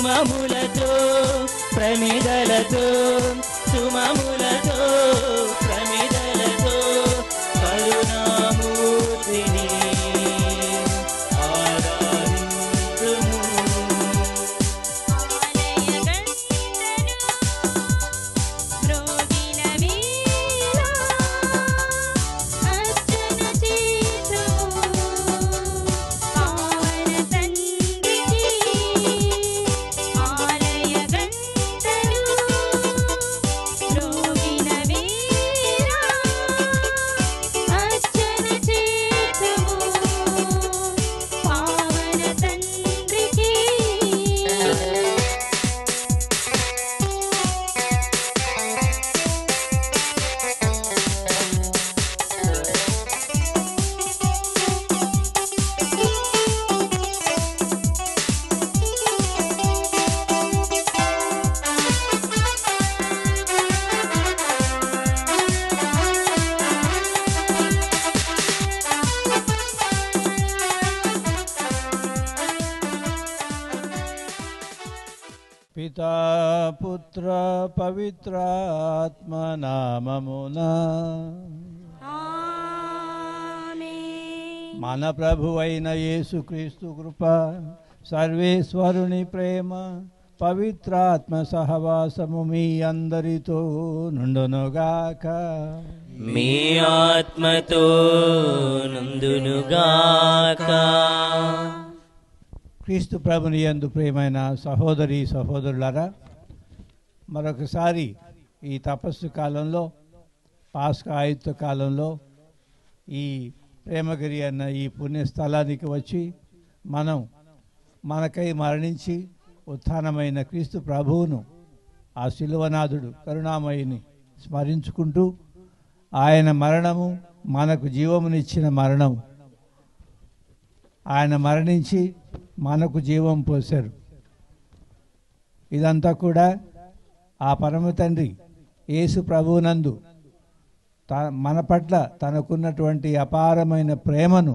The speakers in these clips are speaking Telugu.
సుమములతో ప్రమిదలతో సుమములతో ప్రమిదలతో కరుణామూర్తిని ఆరాధింతుము పావన తండ్రికి పితా పుత్ర పవిత్రాత్మ నామమున మన ప్రభువైన యేసుక్రీస్తు కృప సర్వేశ్వరుని ప్రేమ పవిత్రాత్మ సహవాసము మీ అందరితో నుండునుగాక మీ ఆత్మతో నందునుగాక క్రీస్తు ప్రభుని యందు ప్రియమైన సహోదరి సహోదరులారా మరొకసారి ఈ తపస్సు కాలంలో పాస్క ఆయుత్త కాలంలో ఈ ప్రేమగిరి అన్న ఈ పుణ్యస్థలానికి వచ్చి మనం మనకై మరణించి ఉత్థానమైన క్రీస్తు ప్రభువును ఆ శిలువనాథుడు కరుణామయిని స్మరించుకుంటూ ఆయన మరణము మనకు జీవమునిచ్చిన మరణము ఆయన మరణించి మనకు జీవం పోశారు ఇదంతా కూడా ఆ పరమ తండ్రి యేసు ప్రభువునందు త మన పట్ల తనకున్నటువంటి అపారమైన ప్రేమను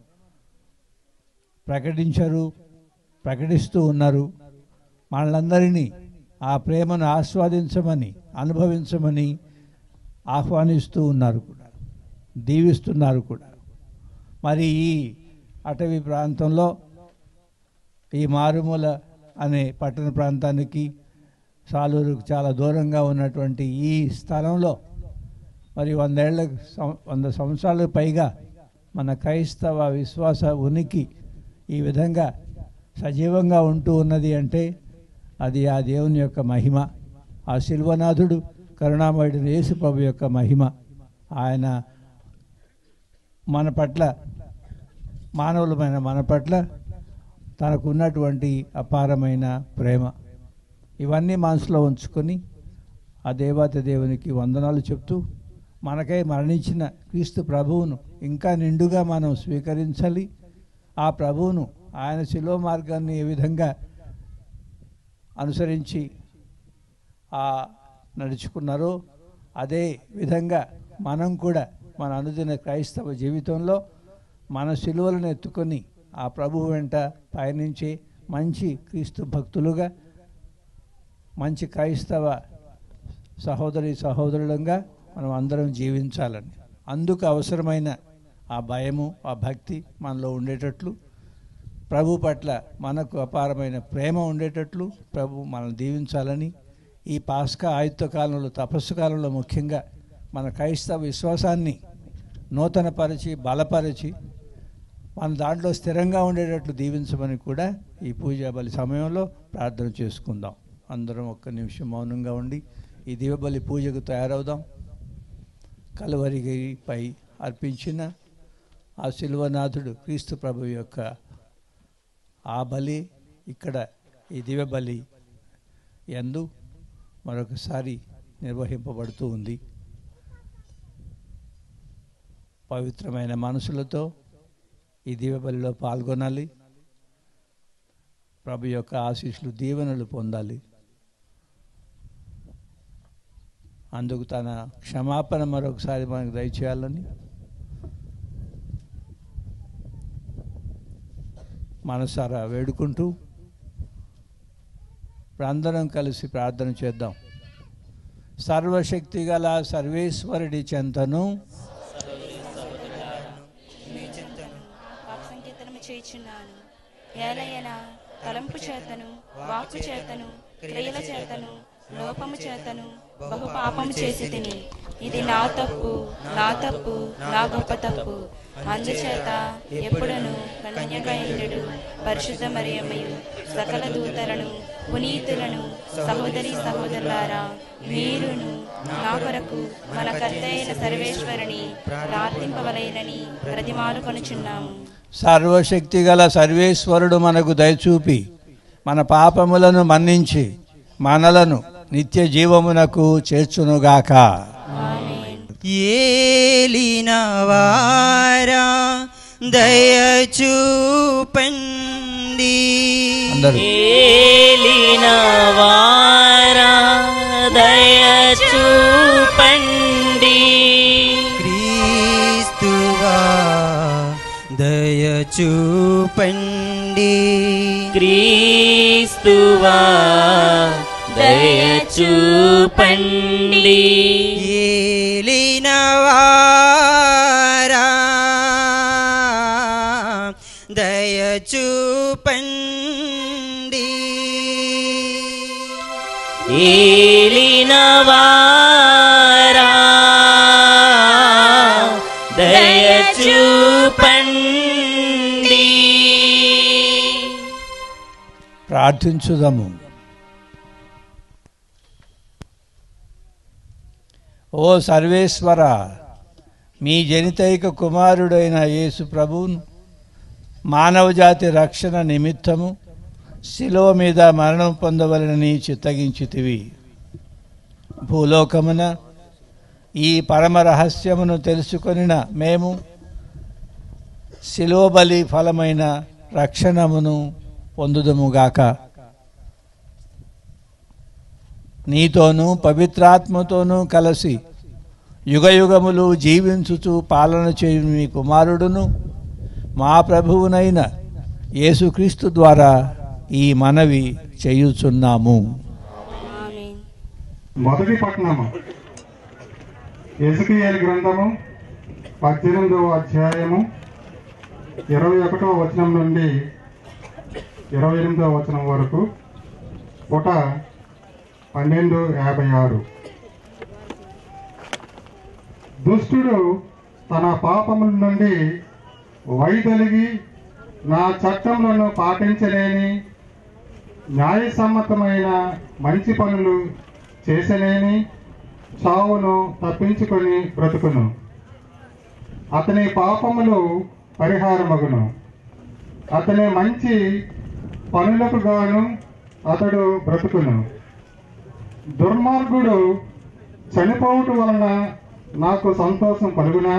ప్రకటించరు ప్రకటిస్తూ ఉన్నారు మనలందరినీ ఆ ప్రేమను ఆస్వాదించమని అనుభవించమని ఆహ్వానిస్తూ ఉన్నారు కూడా దీవిస్తున్నారు కూడా మరి ఈ అటవీ ప్రాంతంలో ఈ మారుమూల అనే పట్టణ ప్రాంతానికి సాలూరుకు చాలా దూరంగా ఉన్నటువంటి ఈ స్థలంలో మరి వందేళ్ల సం- వంద సంవత్సరాలకు పైగా మన క్రైస్తవ విశ్వాస ఉనికి ఈ విధంగా సజీవంగా ఉంటూ ఉన్నది అంటే అది ఆ దేవుని యొక్క మహిమ ఆ శిల్వనాథుడు కరుణామయుడు యేసు ప్రభు యొక్క మహిమ ఆయన మన పట్ల మానవులమైన మన పట్ల తనకు ఉన్నటువంటి అపారమైన ప్రేమ ఇవన్నీ మనసులో ఉంచుకొని ఆ దేవత దేవునికి వందనాలు చెప్తూ మనకై మరణించిన క్రీస్తు ప్రభువును ఇంకా నిండుగా మనం స్వీకరించాలి ఆ ప్రభువును ఆయన శిలో మార్గాన్ని ఏ విధంగా అనుసరించి ఆ నడుచుకున్నారో అదే విధంగా మనం కూడా మన అనుదిన క్రైస్తవ జీవితంలో మన శిలువలను ఎత్తుకొని ఆ ప్రభువు వెంట పయనించే మంచి క్రీస్తు భక్తులుగా మంచి క్రైస్తవ సహోదరి సహోదరులంగా మనం అందరం జీవించాలని అందుకు అవసరమైన ఆ భయము ఆ భక్తి మనలో ఉండేటట్లు ప్రభు పట్ల మనకు అపారమైన ప్రేమ ఉండేటట్లు ప్రభు మనల్ని దీవించాలని ఈ పాస్కా ఆయుత్త కాలంలో తపస్సు కాలంలో ముఖ్యంగా మన క్రైస్తవ విశ్వాసాన్ని నూతనపరిచి బలపరిచి మన దాంట్లో స్థిరంగా ఉండేటట్లు దీవించమని కూడా ఈ పూజా బలి సమయంలో ప్రార్థన చేసుకుందాం అందరం ఒక్క నిమిషం మౌనంగా ఉండి ఈ దివబలి పూజకు తయారవుదాం కలవరిపై అర్పించిన ఆ శిల్వనాథుడు క్రీస్తు ప్రభు యొక్క ఆ బలి ఇక్కడ ఈ దివ్యబలి ఎందు మరొకసారి నిర్వహింపబడుతూ ఉంది పవిత్రమైన మనసులతో ఈ దివ్యబలిలో పాల్గొనాలి ప్రభు యొక్క ఆశీస్సులు దీవెనలు పొందాలి అందుకు తన క్షమాపణ మరొకసారి మనకు దయచేయాలని మనసారా వేడుకుంటూ ఇప్పుడు అందరం కలిసి ప్రార్థన చేద్దాం సర్వశక్తి గల సర్వేశ్వరుడి చెంతను పాప సంకీర్తనము చేయుచున్నాను ఏలయన తలంపు చేతను వాక్కు చేతను క్రియల చేతను లోపము చేతను బహు పాపము చేసి తిని ఇది నా తప్పు నా తప్పు నా గొప్ప తప్పు అందుచేత ఎప్పుడను కన్యకైండు పరిశుద్ధ మరియమ్మయు సకల దూతలను పునీతులను సహోదరి సహోదరులారా మీరును నా కొరకు మన కర్త అయిన సర్వేశ్వరుని ప్రార్థింపవలైనని ప్రతిమాలు కొనుచున్నాము సర్వశక్తి గల సర్వేశ్వరుడు మనకు దయచూపి మన పాపములను మన్నించి మనలను నిత్య జీవమునకు చేర్చునుగాక ఏలిన వారా దయచూపండి అందరూ ఏలిన వారా దయచూపండి క్రీస్తువా దయచూపండి క్రీస్తువా దయచూపండి ఏలిన వారా దయచూపండి ఏలిన వారా దయచూపండి ప్రార్థించుదము ఓ సర్వేశ్వర మీ జనితైక కుమారుడైన యేసు ప్రభువును మానవజాతి రక్షణ నిమిత్తము శిలువ మీద మరణం పొందవలనని చిత్తగించితివి భూలోకమున ఈ పరమ రహస్యమును తెలుసుకొనిన మేము శిలువ బలి ఫలమైన రక్షణమును పొందుదముగాక నీతోనూ పవిత్రాత్మతోనూ కలిసి యుగయుగములు జీవించుచు పాలన చేయు మీ కుమారుడును మా ప్రభువునైన యేసుక్రీస్తు ద్వారా ఈ మనవి చేయుచున్నాము ఆమేన్ మొదటి పట్టణము ఎజుకియేలు గ్రంథము పద్దెనిమిదవ అధ్యాయము ఇరవై ఒకటవ వచనం నుండి ఇరవై ఎనిమిదవ వచనం వరకు పుట పన్నెండు యాభై ఆరు దుష్టుడు తన పాపముల నుండి వైదొలిగి నా చట్టములను పాటించలేని న్యాయసమ్మతమైన మంచి పనులు చేసలేని చావును తప్పించుకొని బ్రతుకును అతని పాపములు పరిహారమగును అతని మంచి పనులకు గాను అతడు బ్రతుకును దుర్మార్గుడు చనిపోవుట వలన నాకు సంతోషం కలుగునా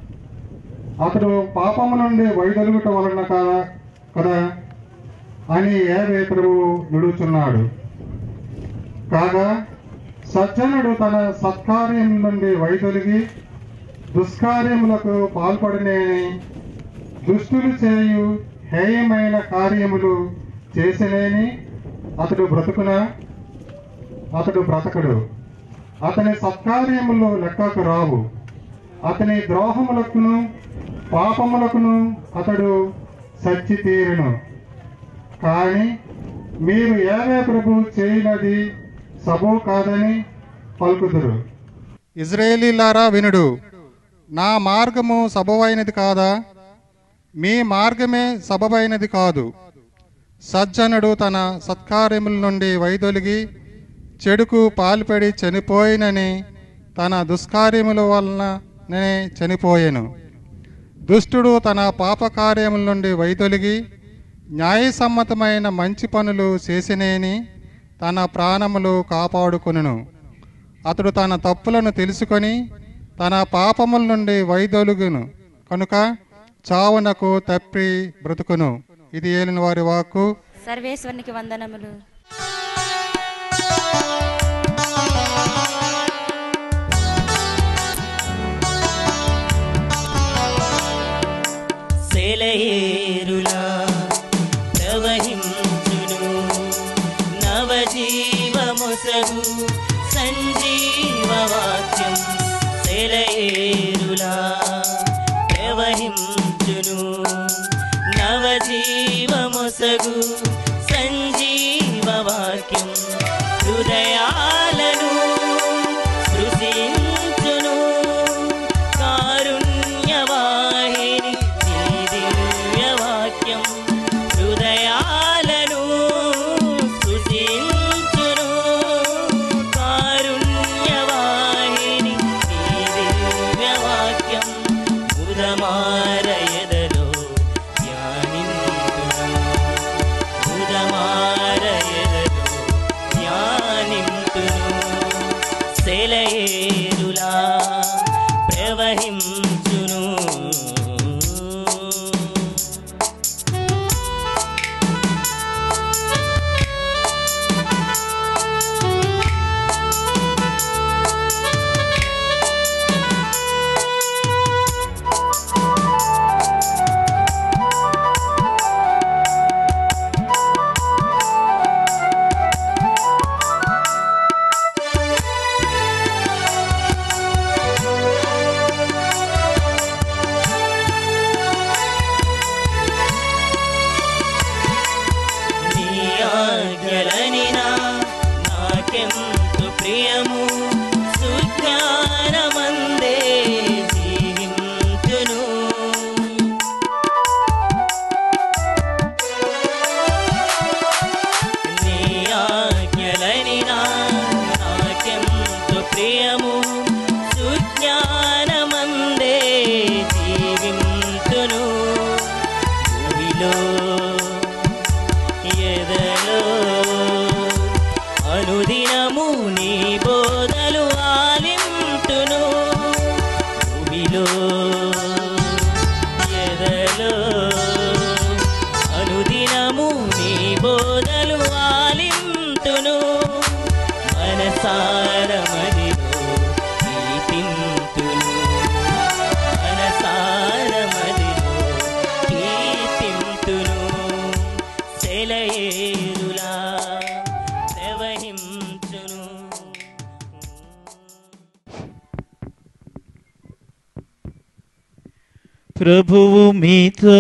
అతడు పాపము నుండి వైదొలుగుట వలన కదా కదా అని ఏవే ప్రభువు నిడుచున్నాడు కాగా సజ్జనుడు తన సత్కార్యం నుండి వైదొలిగి దుష్కార్యములకు పాల్పడనేని దుష్టులు చేయు హేయమైన కార్యములు చేసినేని అతడు బ్రతుకున అతడు బ్రతకడు అతని సత్కార్యములు లెక్కకు రావు అతని ద్రోహములకును పాపములకును అతడు సచ్చి తీరును కానీ మీరు ఏవే ప్రభు చేయనది సబు కాదని పలుకుదురు ఇజ్రాయేలీలారా వినుడు నా మార్గము సబవైనది కాదా మీ మార్గమే సబబైనది కాదు సజ్జనుడు తన సత్కార్యముల నుండి వైదొలిగి చెడుకు పాల్పడి చనిపోయినని తన దుష్కార్యముల వలననే చనిపోయెను దుష్టుడు తన పాపకార్యముల నుండి వైదొలిగి న్యాయసమ్మతమైన మంచి పనులు చేసినేని తన ప్రాణములు కాపాడుకొనును అతడు తన తప్పులను తెలుసుకొని తన పాపముల నుండి వైదొలుగును కనుక చావునకు తప్పి బ్రతుకును ఇది ఏలిన వారి వాక్కు సర్వేశ్వరునికి వందనములు సెలయేరులా ప్రవహించును నవజీ వాక్యం హృదయాలను స్పృశించును కారుణ్యవాహిని నీ దివ్య వాక్యం హృదయాలను స్పృశించును కారుణ్యవాహిని నీ దివ్య వాక్యం ఉదమారయదలో ధ్యానింతును ఉదమారయదలో ధ్యానింతును సెలయేరులా ప్రవహించును నీ ఆజ్ఞలని నా నాకెంతో ప్రియము సుజ్ఞానమందే జీవింతును నీ ఆజ్ఞలని నా నాకెంతో ప్రియము సుజ్ఞానమందే జీవింతును భూమిలో ఎదలో అనుదినము నీ బోధలు ఆలింతును భూమిలో ఎదలో అనుదినము నీ బోధలు ఆలింతును మనసారమదిలో కీర్తింతును మనసారమదిలో కీర్తింతును సెలయేరులా ప్రవహించును ప్రభువు మీతో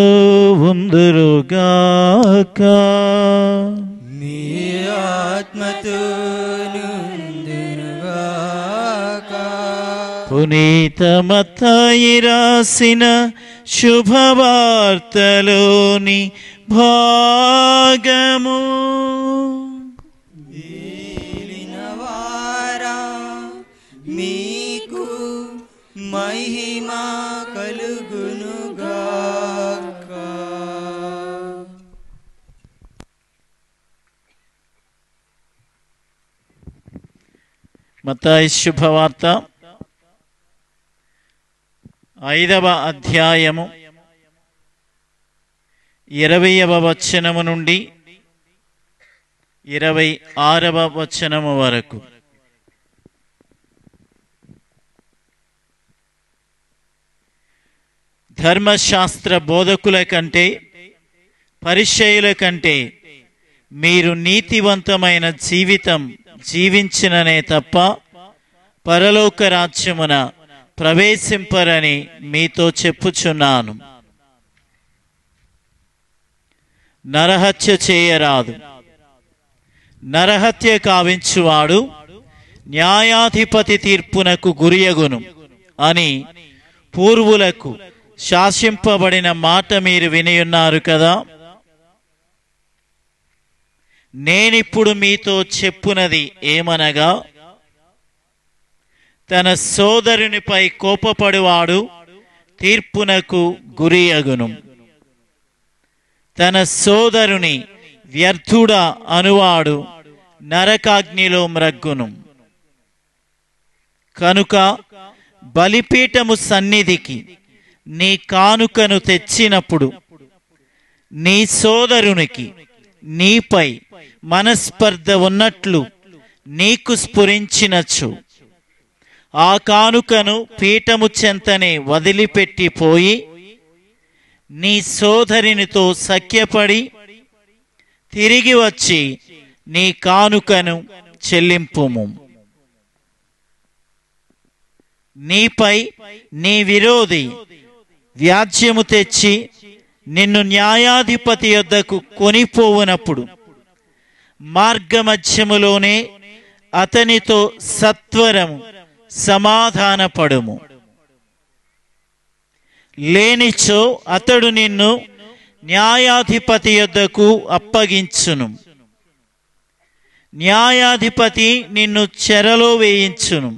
ఉందరుగాక మీ ఆత్మతోను ఉందురుగాక. పునీత మత్తాయి రాసిన శుభవార్తలోని భాగము ఏలినవారా, మీకు మహిమ కలుగునుగాక మత్తాయి శుభవార్త ఐదవ అధ్యాయము ఇరవయవ వచనము నుండి ఇరవై ఆరవ వచనము వరకు ధర్మశాస్త్ర బోధకుల కంటే పరిచయుల కంటే మీరు నీతివంతమైన జీవితం జీవించిననే తప్ప పరలోక రాజ్యమున ప్రవేశింపరని మీతో చెప్పుచున్నాను నరహత్య చేయరాదు నరహత్య కావించువాడు న్యాయాధిపతి తీర్పునకు గురియగును అని పూర్వులకు శాసింపబడిన మాట మీరు వినియున్నారు కదా నేనిప్పుడు మీతో చెప్పునది ఏమనగా తన సోదరునిపై కోపపడువాడు తీర్పునకు గురియగును తన సోదరుని వ్యర్థుడా అనువాడు నరకాగ్నిలో మ్రగ్గును కనుక బలిపీఠము సన్నిధికి నీ కానుకను తెచ్చినప్పుడు నీ సోదరునికి నీపై మనస్పర్ధ ఉన్నట్లు నీకు స్ఫురించినచ్చు ఆ కానుకను పీఠము చెంతనే వదిలిపెట్టిపోయి నీ సోదరినితో సఖ్యపడి తిరిగి వచ్చి నీ కానుకను చెల్లింపుము నీపై నీ విరోధి వ్యాజ్యము తెచ్చి నిన్ను న్యాయాధిపతి యొద్దకు కొనిపోవునప్పుడు మార్గమధ్యములోనే అతనితో సత్వరము సమాధానపడుము లేనిచో అతడు నిన్ను న్యాయాధిపతి యొద్దకు అప్పగించును న్యాయాధిపతి నిన్ను చెరలో వేయించును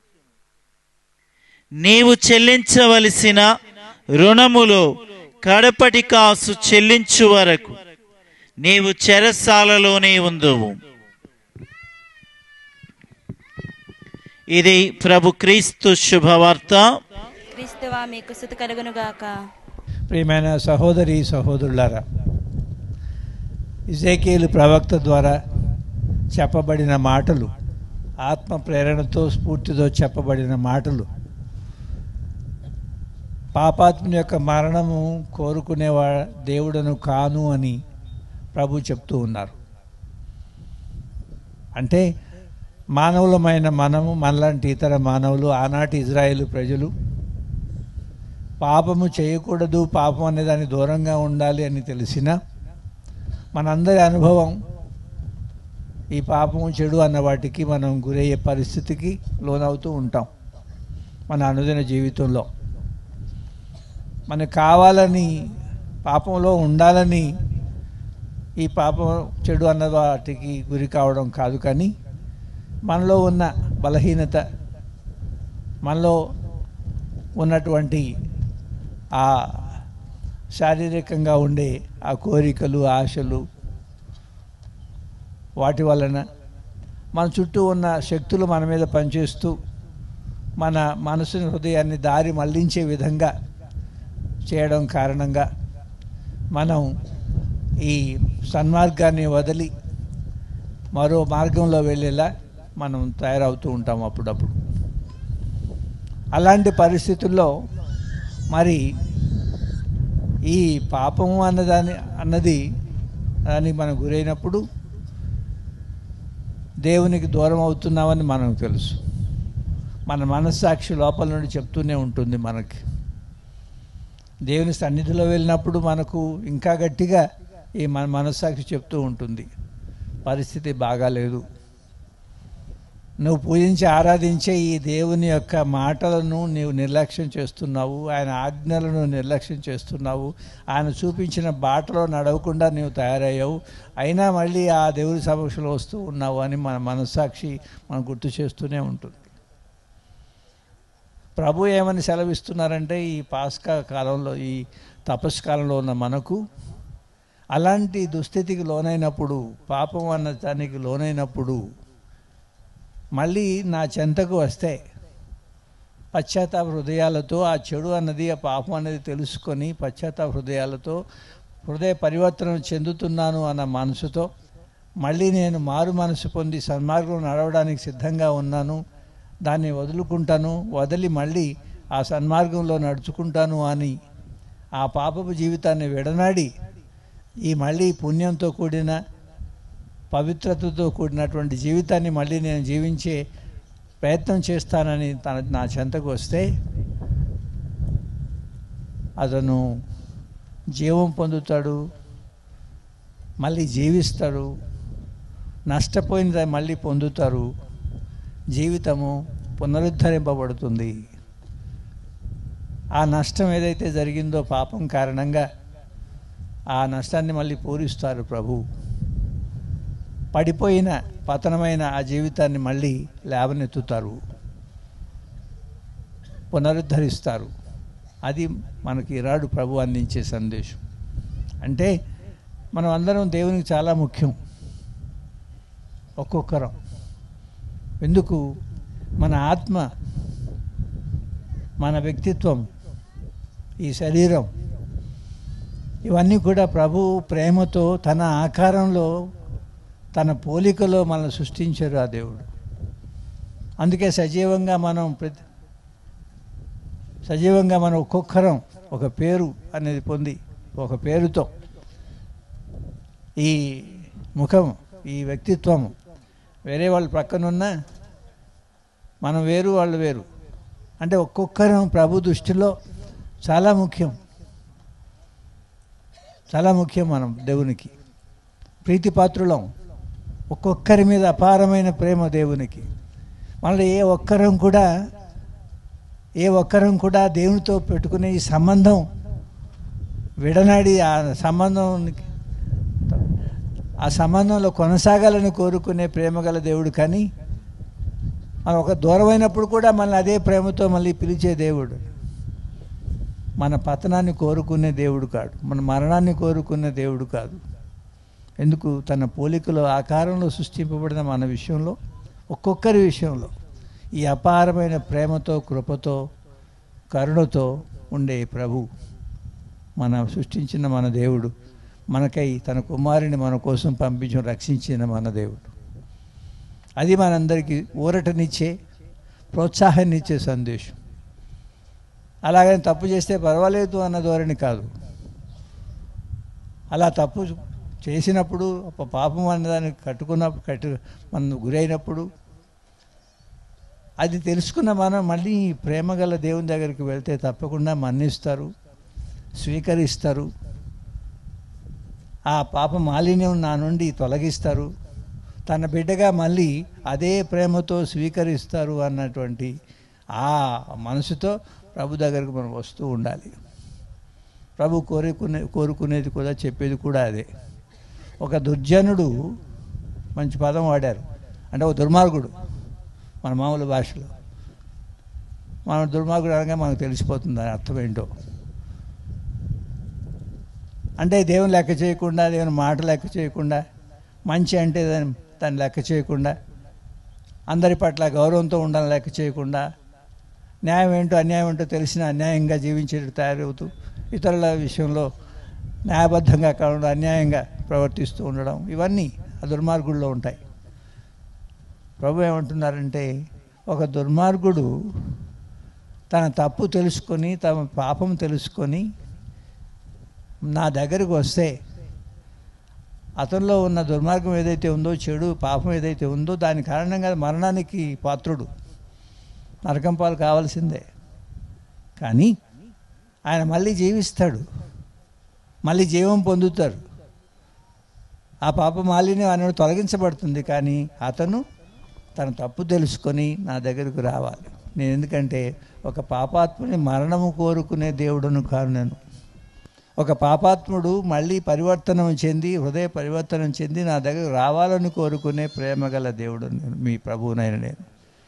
నీవు చెల్లించవలసిన రుణములో కడపటి కాసు చెల్లించు వరకు నీవు చెరసాలలోనే ఉందువు ఇది ప్రభు క్రీస్తు శుభవార్త క్రీస్తువా మీకు స్థుతి కలుగునుగాక ప్రియమైన సహోదరి సహోదరులారా ఇజేకేలు ప్రవక్త ద్వారా చెప్పబడిన మాటలు ఆత్మ ప్రేరణతో స్ఫూర్తితో చెప్పబడిన మాటలు పాపాత్ముని యొక్క మరణము కోరుకునేవా దేవుడను కాను అని ప్రభు చెప్తూ ఉన్నారు అంటే మానవులమైన మనము మనలాంటి ఇతర మానవులు ఆనాటి ఇజ్రాయేలు ప్రజలు పాపము చేయకూడదు పాపం అనే దాని దూరంగా ఉండాలి అని తెలిసిన మనందరి అనుభవం ఈ పాపము చెడు అన్న వాటికి మనం గురయ్యే పరిస్థితికి లోనవుతూ ఉంటాం మన అనుదిన జీవితంలో మనకు కావాలని పాపంలో ఉండాలని ఈ పాపం చెడు అన్న వాటికి గురి కావడం కాదు కానీ మనలో ఉన్న బలహీనత మనలో ఉన్నటువంటి ఆ శారీరకంగా ఉండే ఆ కోరికలు ఆశలు వాటి వలన మన చుట్టూ ఉన్న శక్తులు మన మీద పనిచేస్తూ మన మనసుని హృదయాన్ని దారి మళ్లించే విధంగా చేయడం కారణంగా మనం ఈ సన్మార్గాన్ని వదిలి మరో మార్గంలో వెళ్ళేలా మనం తయారవుతూ ఉంటాం అప్పుడప్పుడు అలాంటి పరిస్థితుల్లో మరి ఈ పాపము అన్నదాని అన్నది దానికి మనం గురైనప్పుడు దేవునికి దూరం అవుతున్నామని మనకు తెలుసు మన మనస్సాక్షి లోపల నుండి చెప్తూనే ఉంటుంది మనకి దేవుని సన్నిధిలో వెళ్ళినప్పుడు మనకు ఇంకా గట్టిగా ఈ మన మనస్సాక్షి చెప్తూ ఉంటుంది పరిస్థితి బాగాలేదు నువ్వు పూజించి ఆరాధించే ఈ దేవుని యొక్క మాటలను నీవు నిర్లక్ష్యం చేస్తున్నావు ఆయన ఆజ్ఞలను నిర్లక్ష్యం చేస్తున్నావు ఆయన చూపించిన బాటలో నడవకుండా నీవు తయారయ్యావు అయినా మళ్ళీ ఆ దేవుని సమక్షంలో వస్తూ ఉన్నావు అని మన మనస్సాక్షి మనం గుర్తు చేస్తూనే ఉంటుంది ప్రభు ఏమని సెలవిస్తున్నారంటే ఈ పాస్కా కాలంలో ఈ తపస్సు కాలంలో ఉన్న మనకు అలాంటి దుస్థితికి లోనైనప్పుడు పాపం అన్న దానికి లోనైనప్పుడు మళ్ళీ నా చెంతకు వస్తే పశ్చాత్తాప హృదయాలతో ఆ చెడు అన్నది ఆ పాపం అనేది తెలుసుకొని పశ్చాత్తాప హృదయాలతో హృదయ పరివర్తన చెందుతున్నాను అన్న మనసుతో మళ్ళీ నేను మారు మనసు పొంది సన్మార్గం నడవడానికి సిద్ధంగా ఉన్నాను దాన్ని వదులుకుంటాను వదిలి మళ్ళీ ఆ సన్మార్గంలో నడుచుకుంటాను అని ఆ పాపపు జీవితాన్ని విడనాడి ఈ మళ్ళీ పుణ్యంతో కూడిన పవిత్రతతో కూడినటువంటి జీవితాన్ని మళ్ళీ నేను జీవించే ప్రయత్నం చేస్తానని తన నా చెంతకు వస్తే అతను జీవం పొందుతాడు మళ్ళీ జీవిస్తాడు నష్టపోయినది మళ్ళీ పొందుతారు జీవితము పునరుద్ధరింపబడుతుంది ఆ నష్టం ఏదైతే జరిగిందో పాపం కారణంగా ఆ నష్టాన్ని మళ్ళీ పూరిస్తారు ప్రభు పడిపోయిన పతనమైన ఆ జీవితాన్ని మళ్ళీ లేవనెత్తుతారు పునరుద్ధరిస్తారు అది మనకి రాడు ప్రభు అందించే సందేశం అంటే మనం అందరం దేవునికి చాలా ముఖ్యం ఒక్కొక్కరం ఎందుకు మన ఆత్మ మన వ్యక్తిత్వం ఈ శరీరం ఇవన్నీ కూడా ప్రభు ప్రేమతో తన ఆకారంలో తన పోలికలో మనల్ని సృష్టించారు ఆ దేవుడు అందుకే సజీవంగా మనం ప్రతి సజీవంగా మనం ఒక్కొక్కరం ఒక పేరు అనేది పొంది ఒక పేరుతో ఈ ముఖం ఈ వ్యక్తిత్వం వేరే వాళ్ళు ప్రక్కనున్నా మనం వేరు వాళ్ళు వేరు అంటే ఒక్కొక్కరం ప్రభు దృష్టిలో చాలా ముఖ్యం చాలా ముఖ్యం మనం దేవునికి ప్రీతిపాత్రులం ఒక్కొక్కరి మీద అపారమైన ప్రేమ దేవునికి మళ్ళీ ఏ ఒక్కరం కూడా ఏ ఒక్కరం కూడా దేవునితో పెట్టుకునే ఈ సంబంధం విడనాడి ఆ సంబంధం ఆ సంబంధంలో కొనసాగాలని కోరుకునే ప్రేమ గల దేవుడు కానీ మనం ఒక దూరమైనప్పుడు కూడా మళ్ళీ అదే ప్రేమతో మళ్ళీ పిలిచే దేవుడు మన పతనాన్ని కోరుకునే దేవుడు కాదు మన మరణాన్ని కోరుకునే దేవుడు కాదు ఎందుకు తన పోలికలో ఆకారంలో సృష్టింపబడిన మన విషయంలో ఒక్కొక్కరి విషయంలో ఈ అపారమైన ప్రేమతో కృపతో కరుణతో ఉండే ప్రభు మన సృష్టించిన మన దేవుడు మనకై తన కుమారుని మన కోసం పంపించి రక్షించిన మన దేవుడు అది మనందరికీ ఊరటనిచ్చే ప్రోత్సాహాన్నిచ్చే సందేశం అలాగని తప్పు చేస్తే పర్వాలేదు అన్న ధోరణి కాదు అలా తప్పు చేసినప్పుడు ఒక పాపం అన్నదాన్ని కట్టుకున్న కట్టు మనం గురైనప్పుడు అది తెలుసుకున్న మనం మళ్ళీ ఈ ప్రేమ గల దేవుని దగ్గరికి వెళ్తే తప్పకుండా మన్నిస్తారు స్వీకరిస్తారు ఆ పాప మాలిన్యం నా నుండి తొలగిస్తారు తన బిడ్డగా మళ్ళీ అదే ప్రేమతో స్వీకరిస్తారు అన్నటువంటి ఆ మనసుతో ప్రభు దగ్గరకు మనం వస్తూ ఉండాలి ప్రభు కోరుకునే కోరుకునేది కూడా చెప్పేది కూడా అదే ఒక దుర్జనుడు మంచి పదం వాడారు అంటే ఒక దుర్మార్గుడు మన మామూలు భాషలో మన దుర్మార్గుడు అనగా మనకు తెలిసిపోతుంది దాని అర్థం ఏంటో అంటే దేవుని లెక్క చేయకుండా దేవుని మాట లెక్క చేయకుండా మంచి అంటే దాని దాన్ని లెక్క చేయకుండా అందరి పట్ల గౌరవంతో ఉండాలని లెక్క చేయకుండా న్యాయం ఏంటో అన్యాయం ఏంటో తెలిసిన అన్యాయంగా జీవించేటట్టు తయారవుతూ ఇతరుల విషయంలో న్యాయబద్ధంగా కాకుండా అన్యాయంగా ప్రవర్తిస్తూ ఉండడం ఇవన్నీ ఆ దుర్మార్గుల్లో ఉంటాయి ప్రభు ఏమంటున్నారంటే ఒక దుర్మార్గుడు తన తప్పు తెలుసుకొని తమ పాపం తెలుసుకొని నా దగ్గరకు వస్తే అతనిలో ఉన్న దుర్మార్గం ఏదైతే ఉందో చెడు పాపం ఏదైతే ఉందో దాని కారణంగా మరణానికి పాత్రుడు నరకం పాలు కావాల్సిందే కానీ ఆయన మళ్ళీ జీవిస్తాడు మళ్ళీ జీవం పొందుతారు ఆ పాప మాలిన్యం అనేది తొలగించబడుతుంది కానీ అతను తన తప్పు తెలుసుకొని నా దగ్గరకు రావాలి నేను ఎందుకంటే ఒక పాపాత్ముని మరణము కోరుకునే దేవుడును కాను నేను ఒక పాపాత్ముడు మళ్ళీ పరివర్తనం చెంది హృదయ పరివర్తనం చెంది నా దగ్గర రావాలని కోరుకునే ప్రేమ గల దేవుడు నేను మీ ప్రభువునైన నేను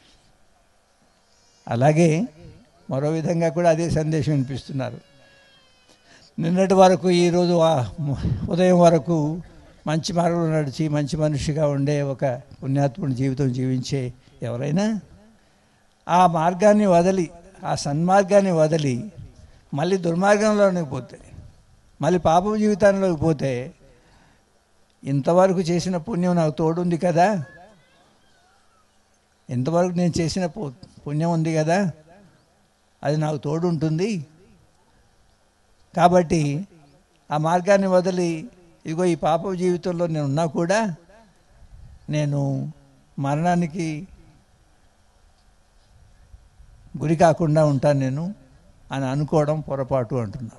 అలాగే మరో విధంగా కూడా అదే సందేశం వినిపిస్తున్నారు నిన్నటి వరకు ఈరోజు ఆ- ఉదయం వరకు మంచి మార్గంలో నడిచి మంచి మనిషిగా ఉండే ఒక పుణ్యాత్ముడి జీవితం జీవించే ఎవరైనా ఆ మార్గాన్ని వదిలి ఆ సన్మార్గాన్ని వదిలి మళ్ళీ దుర్మార్గంలోనికి పోతే మళ్ళీ పాపం జీవితంలోకి పోతే ఇంతవరకు చేసిన పుణ్యం నాకు తోడుంది కదా ఇంతవరకు నేను చేసిన పు- పుణ్యం ఉంది కదా అది నాకు తోడు ఉంటుంది కాబట్టి ఆ మార్గాన్ని వదిలి ఇదిగో ఈ పాప జీవితంలో నేను ఉన్నా కూడా నేను మరణానికి గురి కాకుండా ఉంటాను నేను అని అనుకోవడం పొరపాటు అంటున్నారు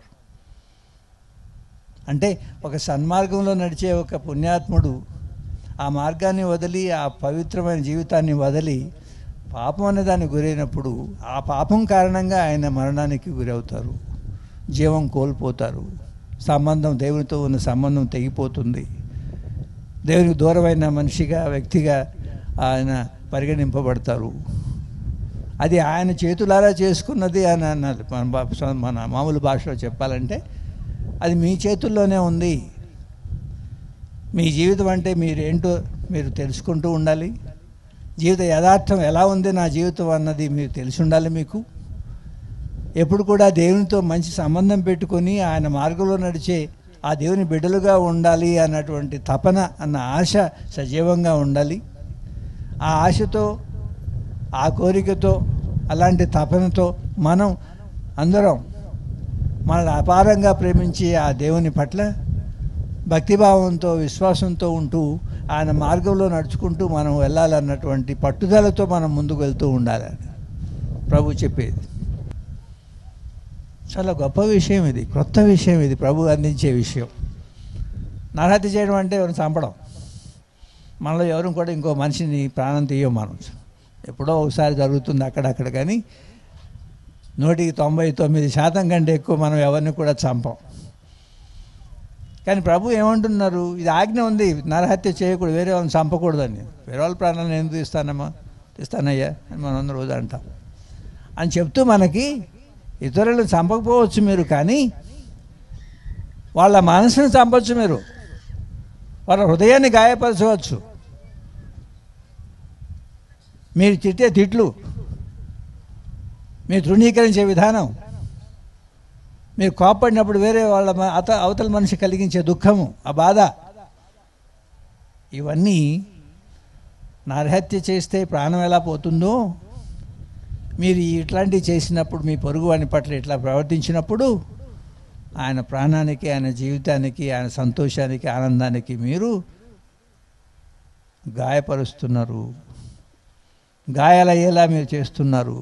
అంటే ఒక సన్మార్గంలో నడిచే ఒక పుణ్యాత్ముడు ఆ మార్గాన్ని వదిలి ఆ పవిత్రమైన జీవితాన్ని వదిలి పాపం అనే దానికి గురైనప్పుడు ఆ పాపం కారణంగా ఆయన మరణానికి గురవుతారు జీవం కోల్పోతారు సంబంధం దేవునితో ఉన్న సంబంధం తెగిపోతుంది దేవునికి దూరమైన మనిషిగా వ్యక్తిగా ఆయన పరిగణింపబడతారు అది ఆయన చేతులారా చేసుకున్నది అని అన్నారు మన భా- మన మామూలు భాషలో చెప్పాలంటే అది మీ చేతుల్లోనే ఉంది మీ జీవితం అంటే మీరేంటో మీరు తెలుసుకుంటూ ఉండాలి జీవిత యథార్థం ఎలా ఉంది నా జీవితం అన్నది మీరు తెలిసి ఉండాలి మీకు ఎప్పుడు కూడా దేవునితో మంచి సంబంధం పెట్టుకొని ఆయన మార్గంలో నడిచే ఆ దేవుని బిడ్డలుగా ఉండాలి అన్నటువంటి తపన అన్న ఆశ సజీవంగా ఉండాలి ఆ ఆశతో ఆ కోరికతో అలాంటి తపనతో మనం అందరం మనల్ని అపారంగా ప్రేమించి ఆ దేవుని పట్ల భక్తిభావంతో విశ్వాసంతో ఉంటూ ఆయన మార్గంలో నడుచుకుంటూ మనం వెళ్ళాలన్నటువంటి పట్టుదలతో మనం ముందుకు వెళ్తూ ఉండాలని ప్రభు చెప్పేది చాలా గొప్ప విషయం ఇది కొత్త విషయం ఇది ప్రభు అందించే విషయం నరహత్య చేయడం అంటే ఎవరిని చంపడం మనలో ఎవరు కూడా ఇంకో మనిషిని ప్రాణం తీయం మనం ఎప్పుడో ఒకసారి జరుగుతుంది అక్కడక్కడ కానీ నూటికి తొంభై తొమ్మిది శాతం కంటే ఎక్కువ మనం ఎవరిని కూడా చంపం కానీ ప్రభు ఏమంటున్నారు ఇది ఆజ్ఞ ఉంది నరహత్య చేయకూడదు వేరే వాళ్ళని చంపకూడదని వేరే వాళ్ళ ప్రాణాలను ఎందుకు తీస్తానమ్మా తీస్తానయ్యా అని మనం అందరూ రోజు అంటాం అని చెప్తూ మనకి ఇతరులను చంపకపోవచ్చు మీరు కానీ వాళ్ళ మనసును చంపచ్చు మీరు వాళ్ళ హృదయాన్ని గాయపరచవచ్చు మీరు తిట్టే తిట్లు మీరు తృణీకరించే విధానం మీరు కోపడినప్పుడు వేరే వాళ్ళ మ- అత అవతల మనిషి కలిగించే దుఃఖము ఆ బాధ ఇవన్నీ నరహత్య చేస్తే ప్రాణం ఎలా పోతుందో మీరు ఇట్లాంటివి చేసినప్పుడు మీ పొరుగు వాని పట్ల ఇట్లా ప్రవర్తించినప్పుడు ఆయన ప్రాణానికి ఆయన జీవితానికి ఆయన సంతోషానికి ఆనందానికి మీరు గాయపరుస్తున్నారు గాయాలయ్యేలా మీరు చేస్తున్నారు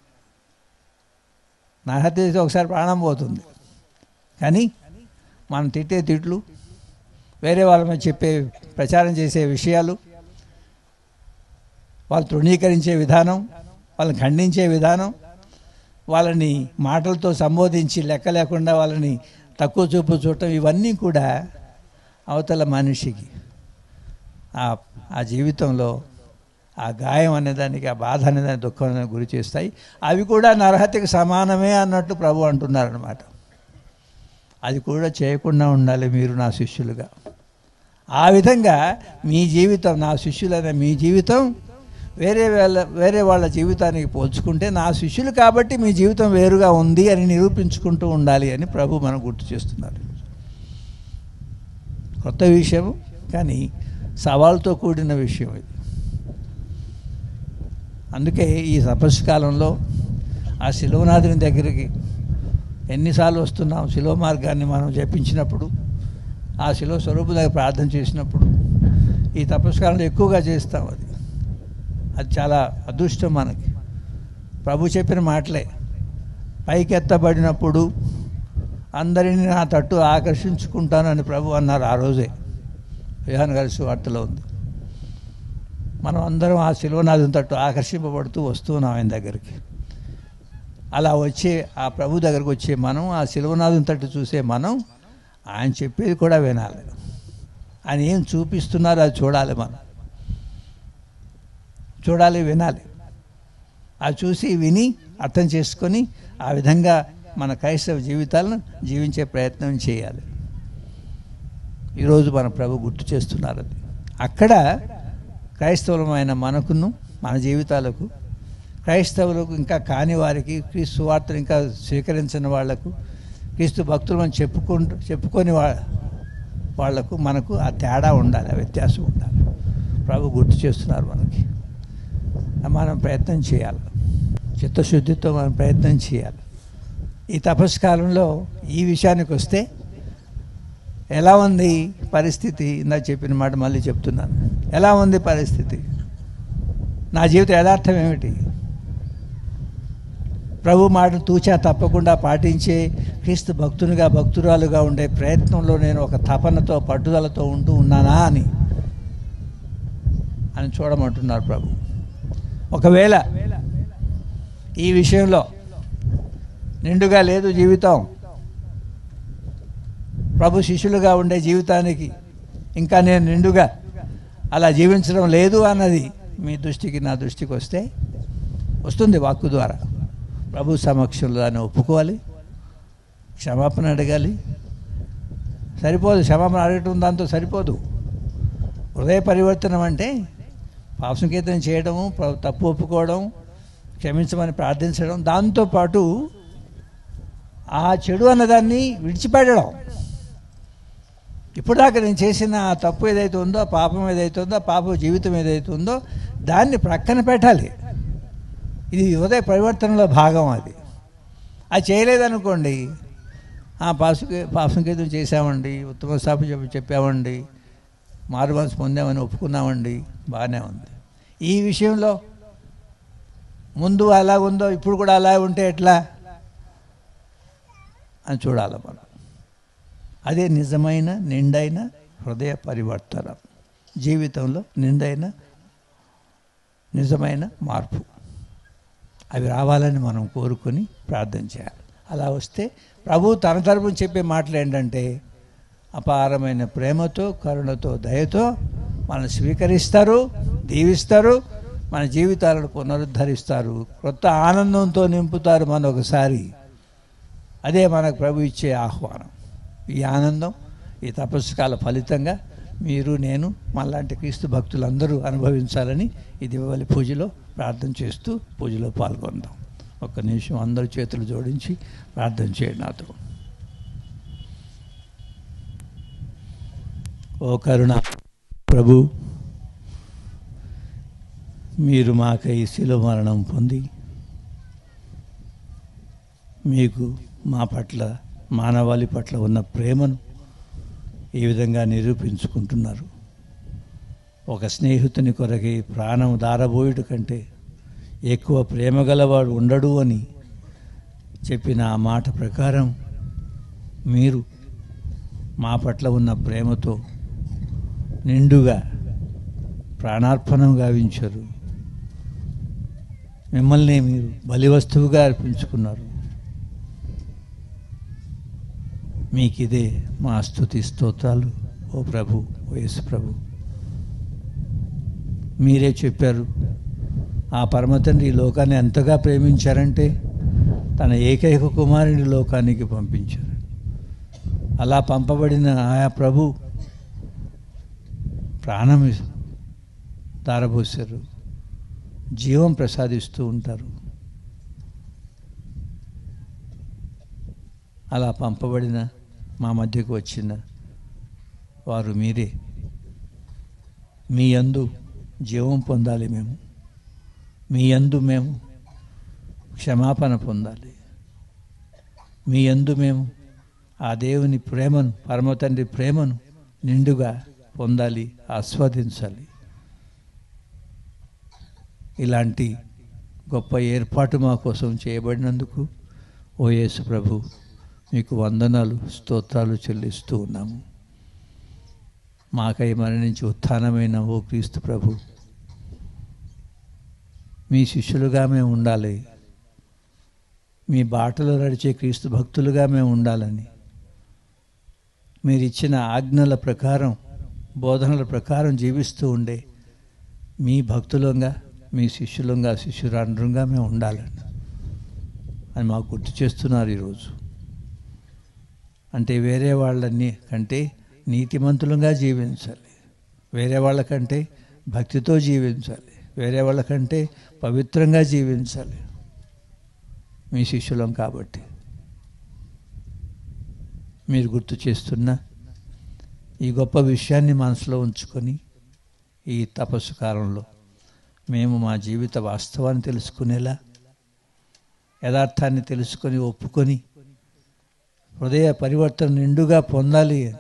నరహత్య చేస్తే ఒకసారి ప్రాణం పోతుంది కానీ మనం తిట్టే తిట్లు వేరే వాళ్ళ మీద చెప్పే ప్రచారం చేసే విషయాలు వాళ్ళు తృణీకరించే విధానం వాళ్ళని ఖండించే విధానం వాళ్ళని మాటలతో సంబోధించి లెక్క లేకుండా వాళ్ళని తక్కువ చూపు చూడటం ఇవన్నీ కూడా అవతల మనిషికి ఆ ఆ జీవితంలో ఆ గాయం అనేదానికి ఆ బాధ అనేదానికి దుఃఖం అనేదానికి గురి చేస్తాయి అవి కూడా నరహత్యకు సమానమే అన్నట్టు ప్రభు అంటున్నారనమాట అది కూడా చేయకుండా ఉండాలి మీరు నా శిష్యులుగా ఆ విధంగా మీ జీవితం నా శిష్యులైన మీ జీవితం వేరే వాళ్ళ వేరే వాళ్ళ జీవితానికి పోల్చుకుంటే నా శిష్యులు కాబట్టి మీ జీవితం వేరుగా ఉంది అని నిరూపించుకుంటూ ఉండాలి అని ప్రభు మనం గుర్తు చేస్తున్నారు కొత్త విషయం కానీ సవాల్తో కూడిన విషయం ఇది అందుకే ఈ తపస్సు కాలంలో ఆ శిలువనాథుని దగ్గరికి ఎన్నిసార్లు వస్తున్నాం శిలువ మార్గాన్ని మనం జపించినప్పుడు ఆ శిలువ స్వరూపు దగ్గర ప్రార్థన చేసినప్పుడు ఈ తపస్సు కాలంలో ఎక్కువగా చేస్తాం అది అది చాలా అదృష్టం మనకి ప్రభు చెప్పిన మాటలే పైకెత్తబడినప్పుడు అందరినీ నా తట్టు ఆకర్షించుకుంటానని ప్రభు అన్నారు ఆ రోజే విహాన్ గారి వార్తలో ఉంది మనం అందరం ఆ శిలువనాథం తట్టు ఆకర్షింపబడుతూ వస్తున్నాం ఆయన దగ్గరికి అలా వచ్చే ఆ ప్రభు దగ్గరకు వచ్చే మనం ఆ శిలువనాథం తట్టు చూసే మనం ఆయన చెప్పేది కూడా వినాలి ఆయన ఏం చూపిస్తున్నారో అది చూడాలి మనం చూడాలి వినాలి అది చూసి విని అర్థం చేసుకొని ఆ విధంగా మన క్రైస్తవ జీవితాలను జీవించే ప్రయత్నం చేయాలి ఈరోజు మన ప్రభు గుర్తు చేస్తున్నారు అది అక్కడ క్రైస్తవులమైన మనకును మన జీవితాలకు క్రైస్తవులకు ఇంకా కాని వారికి క్రీస్తు వార్తను ఇంకా స్వీకరించిన వాళ్లకు క్రీస్తు భక్తులు మనం చెప్పుకుంటూ చెప్పుకొని వా వాళ్లకు మనకు ఆ తేడా ఉండాలి ఆ వ్యత్యాసం ఉండాలి ప్రభు గుర్తు చేస్తున్నారు మనకి మనం ప్రయత్నం చేయాలి చిత్తశుద్ధితో మనం ప్రయత్నం చేయాలి ఈ తపస్సు కాలంలో ఈ విషయానికి వస్తే ఎలా ఉంది పరిస్థితి ఇందా చెప్పిన మాట మళ్ళీ చెప్తున్నాను ఎలా ఉంది పరిస్థితి నా జీవిత యథార్థం ఏమిటి ప్రభు మాట తూచా తప్పకుండా పాటించే క్రీస్తు భక్తునిగా భక్తురాలుగా ఉండే ప్రయత్నంలో నేను ఒక తపనతో పట్టుదలతో ఉంటూ ఉన్నానా అని అని చూడమంటున్నారు ప్రభు ఒకవేళ ఈ విషయంలో నిండుగా లేదు జీవితం ప్రభు శిష్యులుగా ఉండే జీవితానికి ఇంకా నేను నిండుగా అలా జీవించడం లేదు అన్నది మీ దృష్టికి నా దృష్టికి వస్తే వస్తుంది వాక్కు ద్వారా ప్రభు సమక్షంలో దాన్ని ఒప్పుకోవాలి క్షమాపణ అడగాలి సరిపోదు క్షమాపణ అడగటం దాంతో సరిపోదు హృదయ పరివర్తనం అంటే పాపసంకేతం చేయడము ప్ర- తప్పు ఒప్పుకోవడం క్షమించమని ప్రార్థించడం దాంతోపాటు ఆ చెడు అన్నదాన్ని విడిచిపెట్టడం ఇప్పుడు దాకా నేను చేసిన ఆ తప్పు ఏదైతే ఉందో ఆ పాపం ఏదైతే ఉందో ఆ పాప జీవితం ఏదైతే ఉందో దాన్ని ప్రక్కన పెట్టాలి ఇది హృదయ పరివర్తనలో భాగం అది అది చేయలేదనుకోండి ఆ పాసుకే పాపసంకేతం చేసామండి ఉత్తమ స్థాపన చెప్పి చెప్పామండి మారు మనసు పొందామని ఒప్పుకున్నామండి బాగానే ఉంది ఈ విషయంలో ముందు అలా ఉందో ఇప్పుడు కూడా అలా ఉంటే ఎట్లా అని చూడాలి మనం అదే నిజమైన నిండైన హృదయ పరివర్తన జీవితంలో నిండైన నిజమైన మార్పు అవి రావాలని మనం కోరుకొని ప్రార్థన చేయాలి అలా వస్తే ప్రభు తన తరపున చెప్పే మాటలు ఏంటంటే అపారమైన ప్రేమతో కరుణతో దయతో మనం స్వీకరిస్తారు దీవిస్తారు మన జీవితాలను పునరుద్ధరిస్తారు కొత్త ఆనందంతో నింపుతారు మన ఒకసారి అదే మనకు ప్రభు ఇచ్చే ఆహ్వానం ఈ ఆనందం ఈ తపస్సుకాల ఫలితంగా మీరు నేను మనలాంటి క్రీస్తు భక్తులందరూ అనుభవించాలని ఈ దివవలి పూజలో ప్రార్థన చేస్తూ పూజలో పాల్గొందాం ఒక్క నిమిషం అందరు చేతులు జోడించి ప్రార్థన చేయండి నాతో ఓ కరుణ ప్రభు మీరు మాకై శిలువ మరణం పొంది మీకు మా పట్ల మానవాళి పట్ల ఉన్న ప్రేమను ఈ విధంగా నిరూపించుకుంటున్నారు ఒక స్నేహితుని కొరకి ప్రాణం దారబోయుట కంటే ఎక్కువ ప్రేమ గలవాడు ఉండడు అని చెప్పిన ఆ మాట ప్రకారం మీరు మా పట్ల ఉన్న ప్రేమతో నిండుగా ప్రాణార్పణం గావించారు మిమ్మల్ని మీరు బలివస్తువుగా అర్పించుకున్నారు మీకు ఇదే మా స్తుతి స్తోత్రాలు ఓ ప్రభు ఓ యేసు ప్రభు మీరే చెప్పారు ఆ పరమతండ్రి ఈ లోకాన్ని ఎంతగా ప్రేమించారంటే తన ఏకైక కుమారుని లోకానికి పంపించారు అలా పంపబడిన ఆయా ప్రభు ప్రాణం దారబోసారు జీవం ప్రసాదిస్తూ ఉంటారు అలా పంపబడిన మా మధ్యకు వచ్చిన వారు మీరే మీ యందు జీవం పొందాలి మేము మీ యందు మేము క్షమాపణ పొందాలి మీ యందు మేము ఆ దేవుని ప్రేమను పరమతండ్రి ప్రేమను నిండుగా పొందాలి ఆస్వాదించాలి ఇలాంటి గొప్ప ఏర్పాటు మా కోసం చేయబడినందుకు ఓ యేసు ప్రభు మీకు వందనాలు స్తోత్రాలు చెల్లిస్తూ ఉన్నాము మాకై మరణించి ఉత్థానమైన ఓ క్రీస్తు ప్రభు మీ శిష్యులుగా మేము ఉండాలి మీ బాటలో నడిచే క్రీస్తు భక్తులుగా మేము ఉండాలని మీరు ఇచ్చిన ఆజ్ఞల ప్రకారం బోధనల ప్రకారం జీవిస్తూ ఉండే మీ భక్తులంగా మీ శిష్యులంగా శిష్యురాండ్రంగా మేము ఉండాలని అని మాకు గుర్తు చేస్తున్నారు ఈరోజు అంటే వేరే వాళ్ళని కంటే నీతిమంతులుగా జీవించాలి వేరే వాళ్ళకంటే భక్తితో జీవించాలి వేరే వాళ్ళకంటే పవిత్రంగా జీవించాలి మీ శిష్యులం కాబట్టి మీరు గుర్తు చేస్తున్న ఈ గొప్ప విషయాన్ని మనసులో ఉంచుకొని ఈ తపస్సు కాలంలో మేము మా జీవిత వాస్తవాన్ని తెలుసుకునేలా యథార్థాన్ని తెలుసుకొని ఒప్పుకొని హృదయ పరివర్తన నిండుగా పొందాలి అని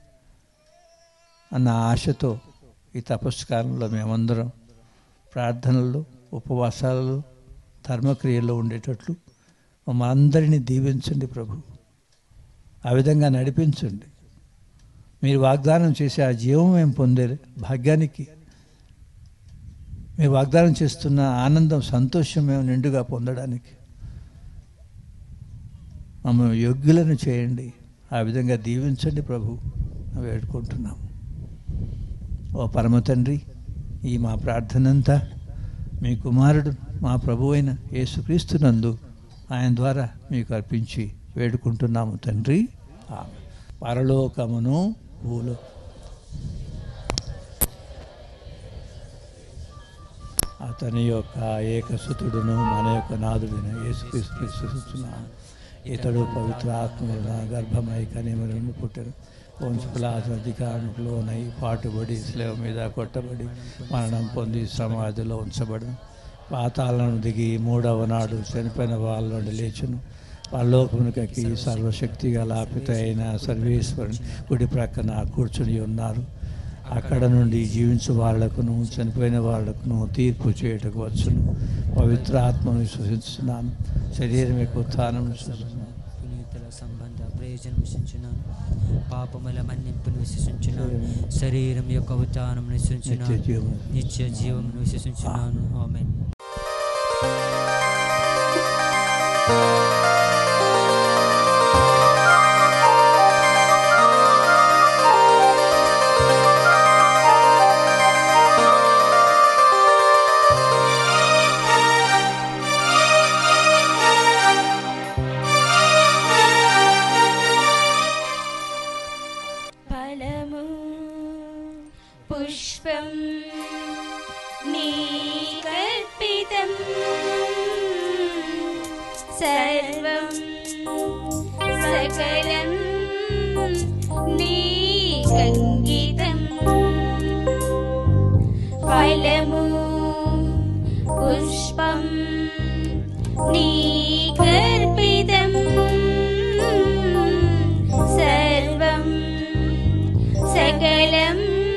అన్న ఆశతో ఈ తపస్సు కాలంలో మేమందరం ప్రార్థనల్లో ఉపవాసాలలో ధర్మక్రియల్లో ఉండేటట్లు మమ్మల్ని అందరినీ దీవించండి ప్రభు ఆ విధంగా నడిపించండి మీరు వాగ్దానం చేసే ఆ జీవం మేము పొందే భాగ్యానికి మీరు వాగ్దానం చేస్తున్న ఆనందం సంతోషం మేము నిండుగా పొందడానికి మమ్మల్ని యోగ్యులను చేయండి ఆ విధంగా దీవించండి ప్రభు అని వేడుకుంటున్నాము ఓ పరమ తండ్రి ఈ మా ప్రార్థనంతా మీ కుమారుడు మా ప్రభు అయిన యేసుక్రీస్తునందు ఆయన ద్వారా మీకు అర్పించి వేడుకుంటున్నాము తండ్రి ఆమె పరలోకమును భూలో అతని యొక్క ఏకసుతుడును మన యొక్క నాదుడైన యేసుక్రీస్తున్నాను ఇతడు పవిత్ర ఆత్మల గర్భమై కనిమలను పుట్టరు వంశపులాస అధికారులకు లోనై పాటుబడి స్లేవ మీద కొట్టబడి మరణం పొంది సమాధిలో ఉంచబడను పాతాలను దిగి మూడవ నాడు చనిపోయిన వాళ్ళ నుండి లేచును పరలోకమునికి సర్వశక్తి గల పిత అయిన సర్వేశ్వరుని కుడి ప్రక్కన కూర్చుని ఉన్నారు అక్కడ నుండి జీవించు వాళ్లకును చనిపోయిన వాళ్లకును తీర్పు చేయటకు వచ్చును పవిత్ర ఆత్మను విశ్వసిస్తున్నాను శరీరం యొక్క ఉత్థానం విశ్వసిస్తున్నాను పునీతుల సంబంధ ప్రేమ ప్రయోజనం విశ్వసించున్నాను పాపముల మన్నింపును విశ్వసించున్నాను శరీరం యొక్క ఉత్థానం విశ్వసించున్నాను నిత్య జీవము. నిత్య జీవం విశ్వసించున్నాను ఆమె ఫలము పుష్పం నీకర్పితం సర్వం సకలం నీకంకితం ఫలము పుష్పం నీకర్పితం సర్వం సకలం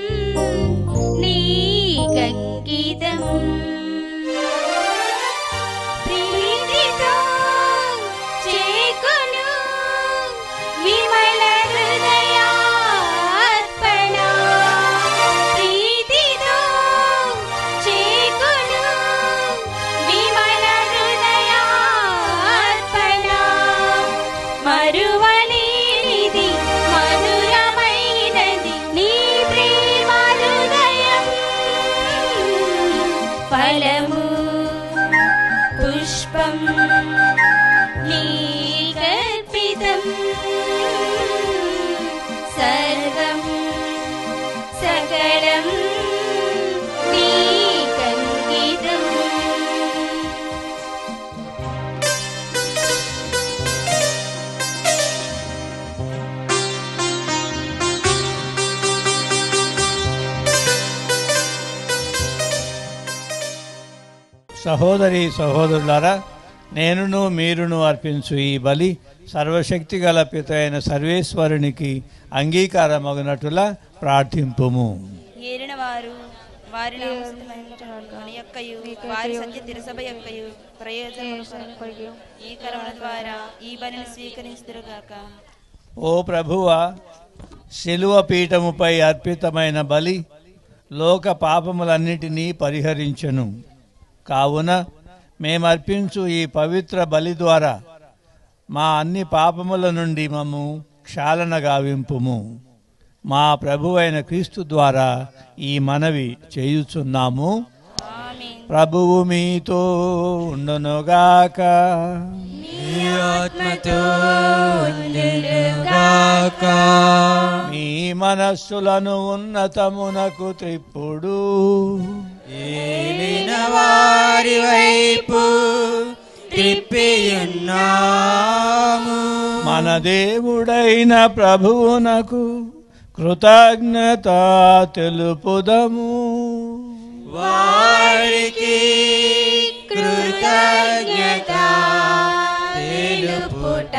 నీకంకితం ప్రీతితో చేకొను విమల హృదయార్పణ ప్రీతితో చేకొను విమల హృదయార్పణ మరువలేనిది మధురమైనది నీ ప్రేమ హృదయం ఫలము పుష్పం నీకర్పితం సర్వం సకలం నీకంకితం సహోదరి సహోదరులారా నేనును మీరును అర్పించు ఈ బలి సర్వశక్తి గల పిత అయిన సర్వేశ్వరునికి అంగీకారమగినట్టులా ప్రార్థింపుము ఏలిన వారు వారి నామస్తులైన యొక్కయు వారి సత్య తిరసభ యొక్కయు ప్రయోజనం ఈ కరుణ ద్వారా ఈ బలిని స్వీకరించుదురుగాక ఓ ప్రభువ శిలువ పీఠముపై అర్పితమైన బలి లోక పాపములన్నిటినీ పరిహరించెను కావున మేమర్పించు ఈ పవిత్ర బలి ద్వారా మా అన్ని పాపముల నుండి మమ్ము క్షాళన గావింపుము మా ప్రభువైన క్రీస్తు ద్వారా ఈ మనవి చేయుచున్నాము ఆమేన్ ప్రభువు మీతో ఉండునుగాక ఆత్మతో ఉండునుగాక. మీ మనస్సులను ఉన్నతమునకు త్రిప్పుడు ఏలిన వారి వైపు త్రిప్పియున్నాము మన దేవుడైన ప్రభువునకు కృతజ్ఞత తెలుపుదము వారికి కృతజ్ఞత తెలుపుట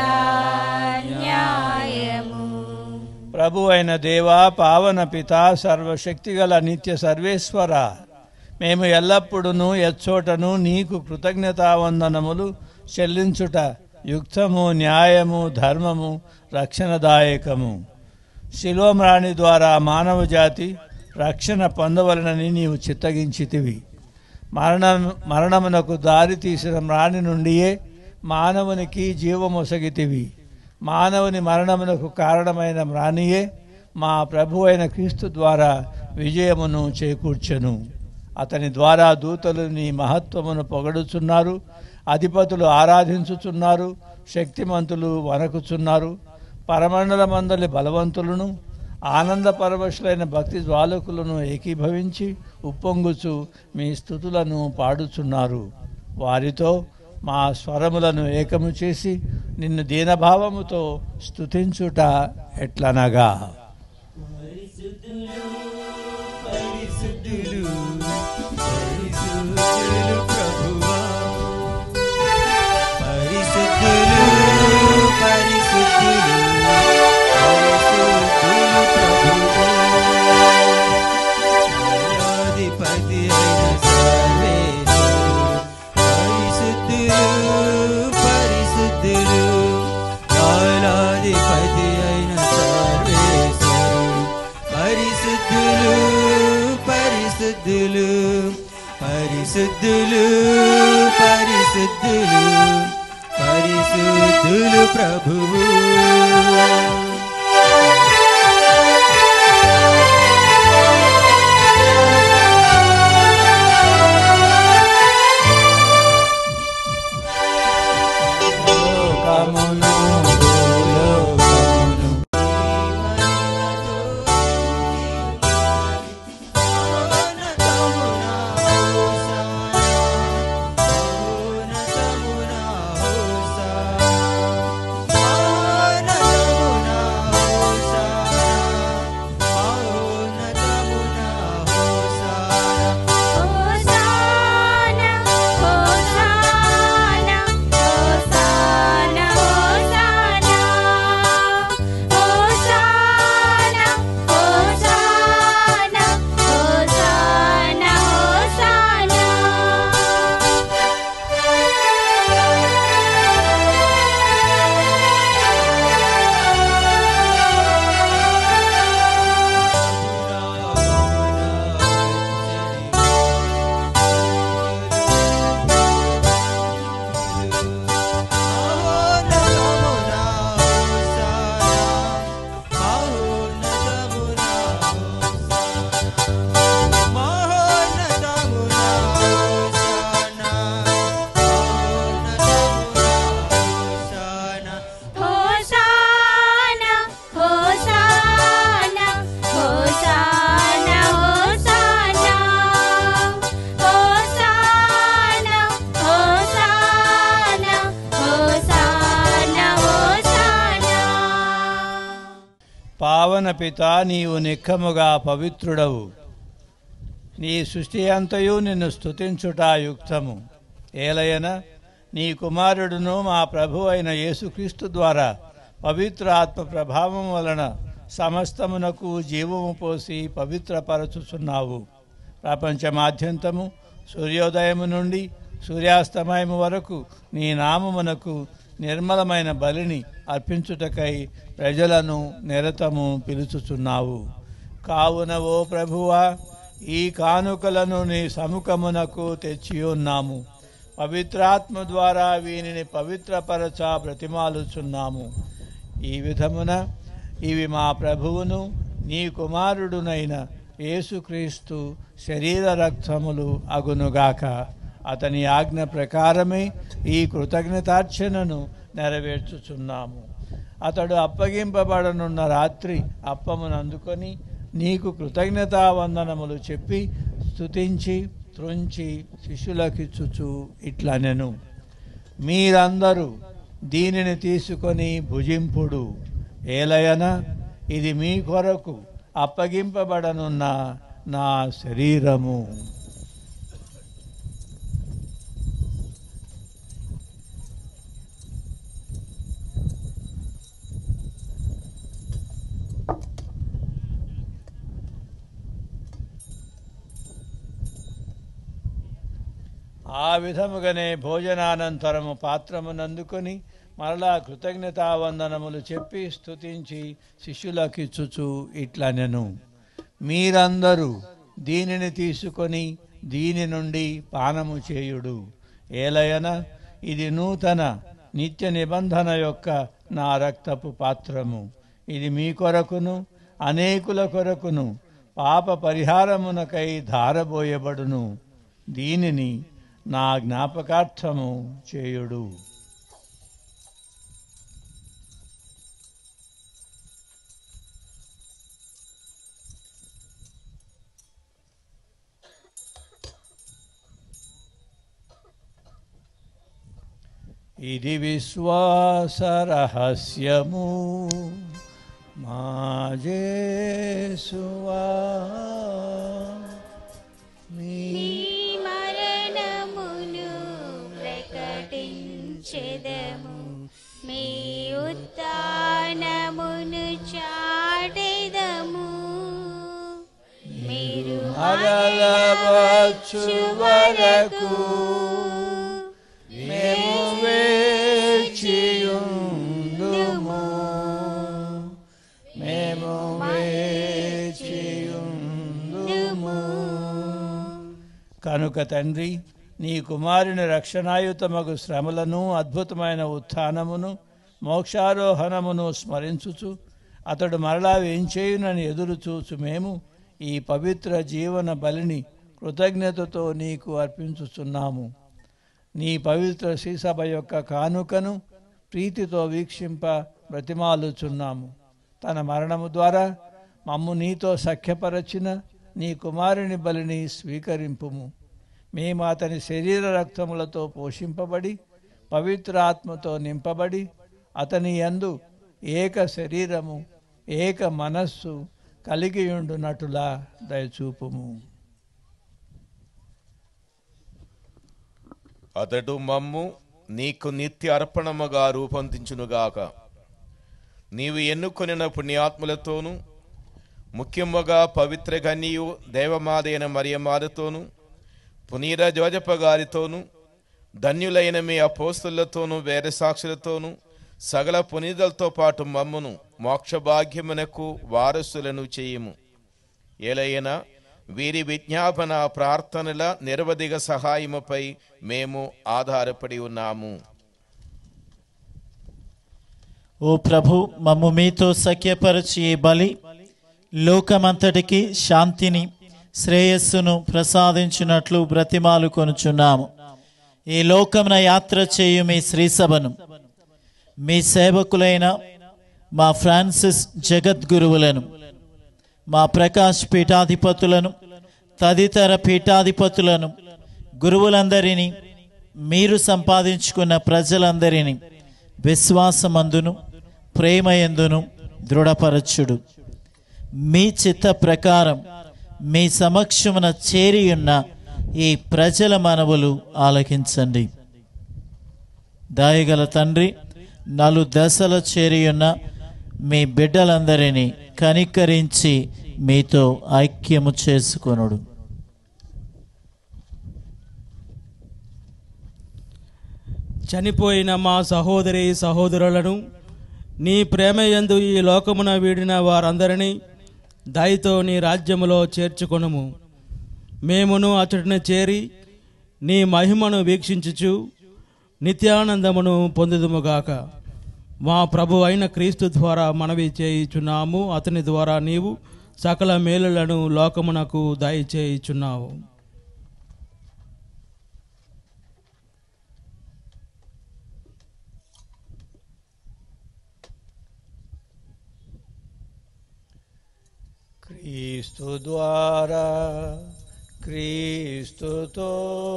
న్యాయము ప్రభు అయిన దేవా పావన పిత సర్వశక్తిగల నిత్య సర్వేశ్వర మేము ఎల్లప్పుడూ ఎచ్చోటను నీకు కృతజ్ఞతావందనములు చెల్లించుట యుక్తము న్యాయము ధర్మము రక్షణదాయకము శిలోమ్రాణి ద్వారా మానవ జాతి రక్షణ పొందవలనని నీవు చిత్తగించితివి మరణం మరణమునకు దారి తీసిన మ్రాణి నుండియే మానవునికి జీవమొసగితివి మానవుని మరణమునకు కారణమైన మ్రాణియే మా ప్రభు అయిన క్రీస్తు ద్వారా విజయమును చేకూర్చెను అతని ద్వారా దూతలు నీ మహత్వమును పొగడుచున్నారు అధిపతులు ఆరాధించుచున్నారు శక్తిమంతులు వనకుచున్నారు పరమండలమందలి బలవంతులను ఆనంద పరవశులైన భక్తి జ్వాలకులను ఏకీభవించి ఉప్పొంగుచు మీ స్థుతులను పాడుచున్నారు వారితో మా స్వరములను ఏకము చేసి నిన్ను దీనభావముతో స్తుతించుట ఎట్లనగా పరిశుద్ధులు పరిశుద్ధులు ప్రభువా పరిశుద్ధులు పరిశుద్ధులు పరిశుద్ధులు ప్రభువా న్యాయాధిపతి అయిన సర్వేశ్వరుడు పరిశుద్ధులు పరిశుద్ధులు న్యాయాధిపతి పరిశుద్ధులు పరిశుద్ధులు పరిశుద్ధులు పరిశుద్ధులు ప్రభువు లోకమును భూలోకమును హోసానా హోసానా హోసానా హోసానా హోసానా హోసానా హోసానా హోసానా హోసానా హోసానా హోసానా హోసానా హోసానా హోసానా హోసానా హోసానా పావన పిత నీవు నిక్కముగా పవిత్రుడవు నీ సృష్టి అంతయు నిన్ను స్తుతించుట యుక్తము ఏలయన నీ కుమారుడును మా ప్రభు అయిన యేసుక్రీస్తు ద్వారా పవిత్ర ఆత్మ ప్రభావం వలన సమస్తమునకు జీవము పోసి పవిత్రపరచుచున్నావు ప్రపంచమాద్యంతము సూర్యోదయము నుండి సూర్యాస్తమయము వరకు నీ నామమునకు నిర్మలమైన బలిని అర్పించుటకై ప్రజలను నిరతము పిలుచుచున్నావు కావున ఓ ప్రభువా ఈ కానుకలను నీ సముఖమునకు తెచ్చి ఉన్నాము పవిత్రాత్మ ద్వారా వీనిని పవిత్రపరచ బ్రతిమాలుచున్నాము ఈ విధమున ఇవి మా ప్రభువును నీ కుమారుడునైన యేసుక్రీస్తు శరీర రక్తములు అగునుగాక అతని ఆజ్ఞ ప్రకారమే ఈ కృతజ్ఞతార్చనను నెరవేర్చుచున్నాము అతడు అప్పగింపబడనున్న రాత్రి అప్పమును అందుకొని నీకు కృతజ్ఞతావందనములు చెప్పి స్తుతించి త్రుంచి శిష్యులకిచ్చుచు ఇట్లనెను మీరందరూ దీనిని తీసుకొని భుజింపుడు ఏలయన ఇది మీ కొరకు అప్పగింపబడనున్న నా శరీరము ఆ విధముగానే భోజనానంతరము పాత్రమునందుకొని మరలా కృతజ్ఞతావందనములు చెప్పి స్తుతించి శిష్యులకిచ్చుచు ఇట్లనెను మీరందరూ దీనిని తీసుకొని దీని నుండి పానము చేయుడు ఏలయన ఇది నూతన నిత్య నిబంధన యొక్క నా రక్తపు పాత్రము ఇది మీ కొరకును అనేకుల కొరకును పాప పరిహారమునకై ధారబోయబడును దీనిని నా జ్ఞాపకార్థము చేయుడు ఇది విశ్వాస రహస్యము మా జేసువా మీ నీ మరణమును ప్రకటించెదము మీ ఉత్థానమును చాటెదము మీరు మరలవచ్చు వరకు మేము వేచియుందుము మేము వేచియుందుము కనుక తండ్రి నీ కుమారుని రక్షణాయుతమగు శ్రమలను అద్భుతమైన ఉత్థానమును మోక్షారోహణమును స్మరించుచు అతడు మరలా వేంచేయునని ఎదురు చూచు మేము ఈ పవిత్ర జీవన బలిని కృతజ్ఞతతో నీకు అర్పించుచున్నాము నీ పవిత్ర శ్రీసభ యొక్క కానుకను ప్రీతితో వీక్షింప బ్రతిమాలుచున్నాము తన మరణము ద్వారా మమ్ము నీతో సఖ్యపరచిన నీ కుమారుని బలిని స్వీకరింపుము మేము అతని శరీర రక్తములతో పోషింపబడి పవిత్ర ఆత్మతో నింపబడి అతని యందు ఏక శరీరము ఏక మనస్సు కలిగియుండునటులా దయచూపుము అతడు మమ్ము నీకు నిత్య అర్పణముగా రూపొందించునుగాక నీవు ఎన్నుకొనిన పుణ్యాత్ములతోనూ ముఖ్యముగా పవిత్ర గన్యు దేవమాదైన మరియమాలతోనూ పునీర జోజప్ప గారితోనూ ధన్యులైన మీ అపోస్తులతోనూ వేరే సాక్షులతోనూ సగల పునీతులతో పాటు మమ్మును మోక్ష భాగ్యమునకు వారసులను చేయుము ఎలైనా వీరి విజ్ఞాపన ప్రార్థనల నిరవధిక సహాయముపై మేము ఆధారపడి ఉన్నాము ఓ ప్రభు మమ్ము మీతో సఖ్యపరచి ఈ బలి లోకమంతటికి శాంతిని శ్రేయస్సును ప్రసాదించినట్లు బ్రతిమాలు కొనుచున్నాము ఈ లోకమున యాత్ర చేయు మీ శ్రీసభను మీ సేవకులైన మా ఫ్రాన్సిస్ జగద్గురువులను మా ప్రకాష్ పీఠాధిపతులను తదితర పీఠాధిపతులను గురువులందరినీ మీరు సంపాదించుకున్న ప్రజలందరినీ విశ్వాసమందును ప్రేమయందును దృఢపరచుడు మీ చిత్త ప్రకారం మీ సమక్షమున చేరియున్న ఈ ప్రజల మనవులు ఆలకించండి దాయగల తండ్రి నలు దశల చేరియున్న మీ బిడ్డలందరినీ కనికరించి మీతో ఐక్యము చేసుకొనుడు చనిపోయిన మా సహోదరి సహోదరులను నీ ప్రేమయందు ఈ లోకమున వీడిన వారందరినీ దయతో నీ రాజ్యములో చేర్చుకొనుము మేమును అతడిని చేరి నీ మహిమను వీక్షించుచు నిత్యానందమును పొందుదుముగాక మా ప్రభు అయిన క్రీస్తు ద్వారా మనవి చేయుచున్నాము అతని ద్వారా నీవు సకల మేలులను లోకమునకు దయచేయుచున్నావు క్రీస్తు ద్వారా క్రీస్తుతో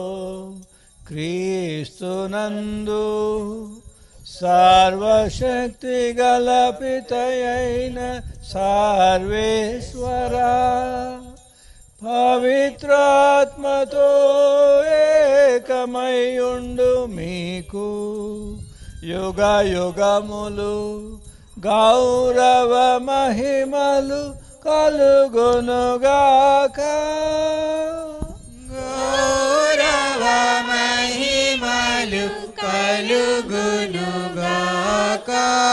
క్రీస్తునందు సర్వశక్తి గల పితయైన సర్వేశ్వరా పవిత్రాత్మతో ఏకమయుండు మీకు యుగ యుగములు గౌరవ మహిమలు కలుగునుగాక గౌరవ మహిమలు కలుగునుగాక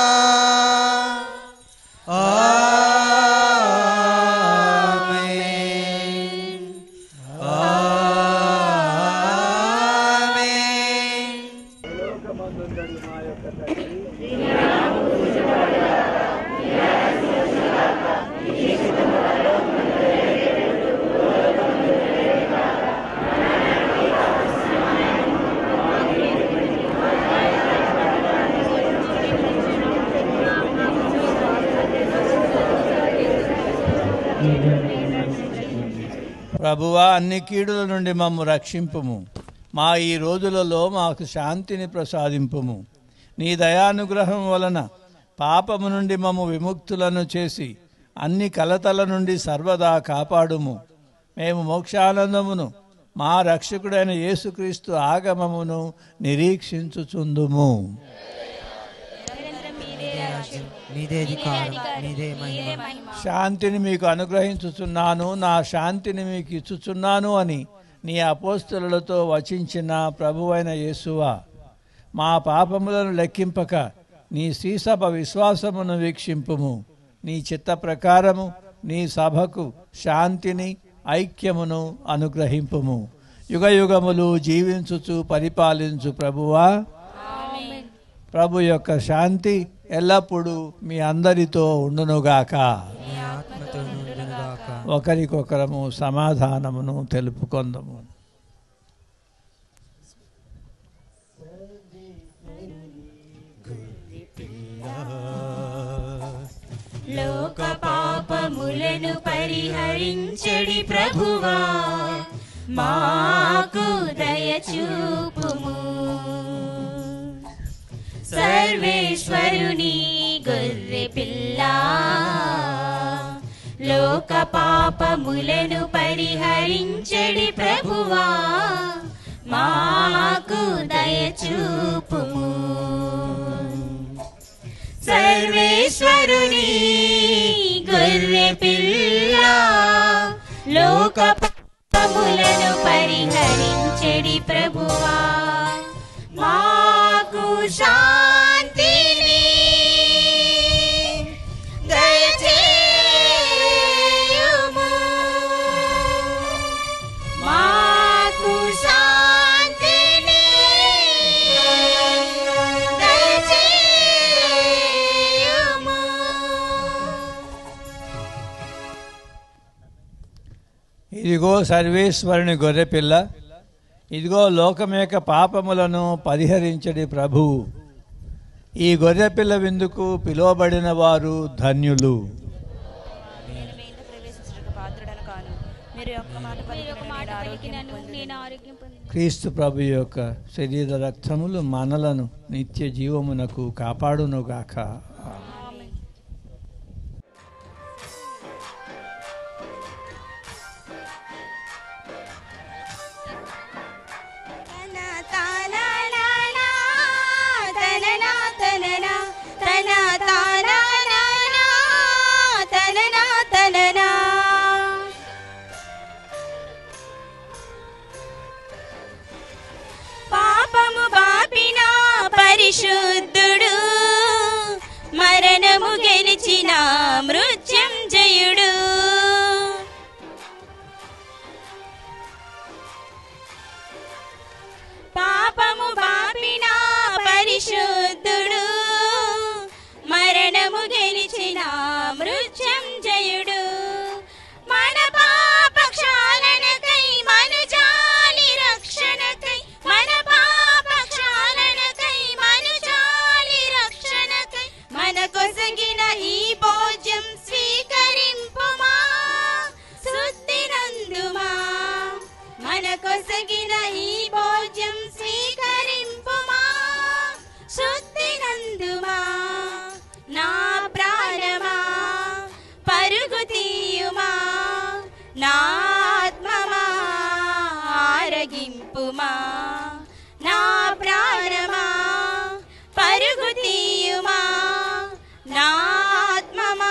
ఆమేన్ ఆమేన్ ప్రభువా అన్ని కీడుల నుండి మమ్ము రక్షింపుము మా ఈ రోజులలో మాకు శాంతిని ప్రసాదింపుము నీ దయానుగ్రహం వలన పాపము నుండి మమ్ము విముక్తులను చేసి అన్ని కలతల నుండి సర్వదా కాపాడుము మేము మోక్షానందమును మా రక్షకుడైన యేసుక్రీస్తు ఆగమమును నిరీక్షించుచుందుము నీదే అధికారం నీదే మహిమ శాంతిని మీకు అనుగ్రహించుచున్నాను నా శాంతిని మీకు ఇచ్చుచున్నాను అని నీ అపోస్తులతో వచించిన ప్రభువైన యేసువా మా పాపములను లెక్కింపక నీ శ్రీసభ విశ్వాసమును వీక్షింపుము నీ చిత్త ప్రకారము నీ సభకు శాంతిని ఐక్యమును అనుగ్రహింపుము యుగ యుగములు జీవించుచు పరిపాలించు ప్రభువా ప్రభు యొక్క శాంతి ఎల్లప్పుడూ మీ అందరితో ఉండునుగాక ఆత్మతో నుండునుగాక ఒకరికొకరము సమాధానమును తెలుపుకొందము లోక పాపములను పరిహరించడి ప్రభువా మాకు దయచూపుము సర్వేశ్వరుని గొర్రె పిల్ల లోక పాపములను పరిహరించడి ప్రభువా మాకు దయచూపుము సర్వేశ్వరుని గొర్రె పిల్ల లోక పాపములను పరిహరించడి ప్రభువా మాకు శాంతిని దయచేయుము మాకు శాంతిని దయచేయుము ఇదిగో సర్వేశ్వరుని గొర్రెపిల్ల ఇదిగో లోకమేక పాపములను పరిహరించడి ప్రభువు ఈ గొర్రెపిల్ల విందుకు పిలువబడిన వారు ధన్యులు నేను మీ ఇంట ప్రవేశించడానికి పాత్రుడను కాను మీరు ఒక్క మాట మీరు ఒక మాట పలికిన పలికినను ఆరోగ్యం నేను ఆరోగ్యం పొందుతాను క్రీస్తు ప్రభు యొక్క శరీర రక్తములు మనలను నిత్య జీవమునకు కాపాడునుగాక పాపము బాపిన పరిశుద్ధుడు మరణము గెలిచిన మృత్యుంజయుడు పాపము బాపిన పరిశుద్ధుడు మరణము గెలిచిన మృత్యుంజయుడు మన పాప క్షాళనకై మనుజాలి రక్షణకై మన పాప క్షాళనకై మనుజాలి రక్షణకై మన కొసగిన ఈ భోజ్యం స్వీకరింపుమా శుద్ధినందుమా మన కొసగిన ఈ భోజ్యం స్వీకరింపుమా శుద్ధినందుమా నా ప్రాణమా పరుగు తీయుమా నా ఆత్మమా ఆరగింపుమా నా ప్రాణమా పరుగు తీయుమా నా ఆత్మమా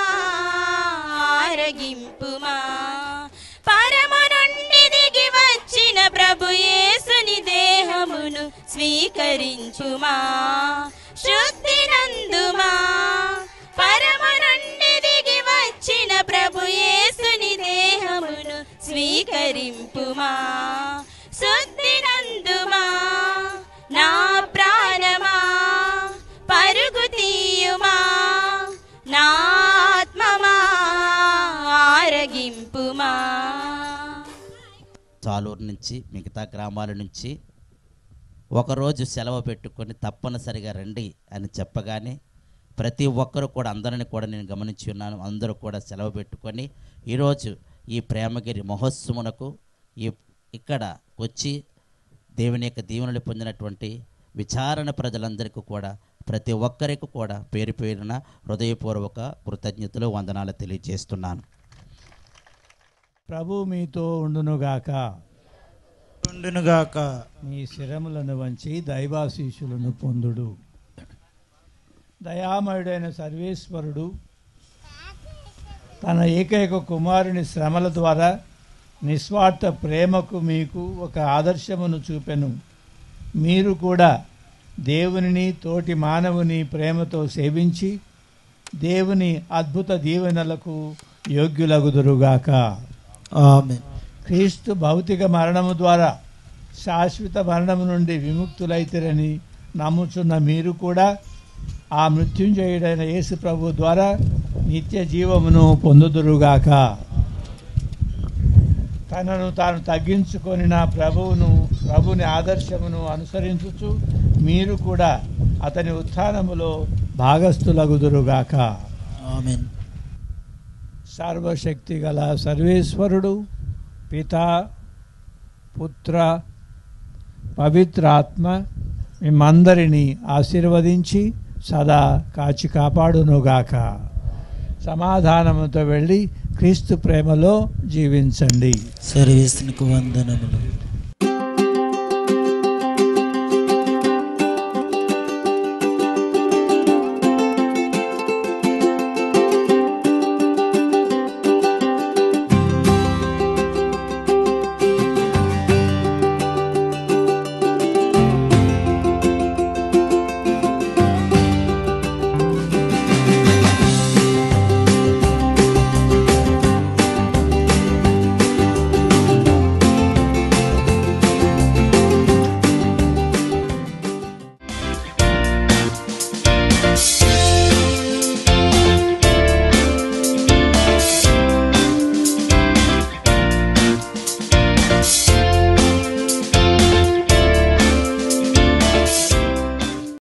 ఆరగింపుమా పరము నుండి దిగి వచ్చిన ప్రభు యేసుని దేహమును స్వీకరించుమా శుద్ధి నందుమా పరము నుండి దిగి వచ్చిన ప్రభు యేసుని దేహమును స్వీకరింపుమా శుద్ధి నందుమా నా ప్రాణమా పరుగు తీయుమా నా ఆత్మమా ఆరగింపుమా చాలూరు నుంచి మిగతా గ్రామాల నుంచి ఒకరోజు సెలవు పెట్టుకొని తప్పనిసరిగా రండి అని చెప్పగానే ప్రతి ఒక్కరు కూడా అందరిని కూడా నేను గమనించి ఉన్నాను అందరూ కూడా సెలవు పెట్టుకొని ఈరోజు ఈ ప్రేమగిరి మహోత్సవమునకు ఈ ఇక్కడ వచ్చి దేవుని యొక్క దీవెనలు పొందినటువంటి విచారణ ప్రజలందరికీ కూడా ప్రతి ఒక్కరికి కూడా పేరు పేరున హృదయపూర్వక కృతజ్ఞతలు వందనాలు తెలియజేస్తున్నాను ప్రభు మీతో ఉండునుగాక ఉండునుగాక మీ శిరములను వంచి దైవాశీషులను పొందుడు దయామయుడైన సర్వేశ్వరుడు తన ఏకైక కుమారుని శ్రమల ద్వారా నిస్వార్థ ప్రేమకు మీకు ఒక ఆదర్శమును చూపెను మీరు కూడా దేవునిని తోటి మానవుని ప్రేమతో సేవించి దేవుని అద్భుత దీవెనలకు యోగ్యులగుదురుగాక ఆమె క్రీస్తు భౌతిక మరణము ద్వారా శాశ్వత మరణం నుండి విముక్తులైతారని నమ్ముచున్న మీరు కూడా ఆ మృత్యుంజయుడైన యేసు ప్రభు ద్వారా నిత్య జీవమును పొందుదురుగాక తనను తాను తగ్గించుకొని నా ప్రభువును ప్రభుని ఆదర్శమును అనుసరించుచు మీరు కూడా అతని ఉత్థానములో భాగస్థులగుదురుగాక ఆమెన్ సర్వశక్తి గల సర్వేశ్వరుడు పిత పుత్ర పవిత్రాత్మ మిమ్మందరినీ ఆశీర్వదించి సదా కాచి కాపాడునుగాక సమాధానముతో వెళ్ళి క్రీస్తు ప్రేమలో జీవించండి సర్వేశ్వనికి వందనములు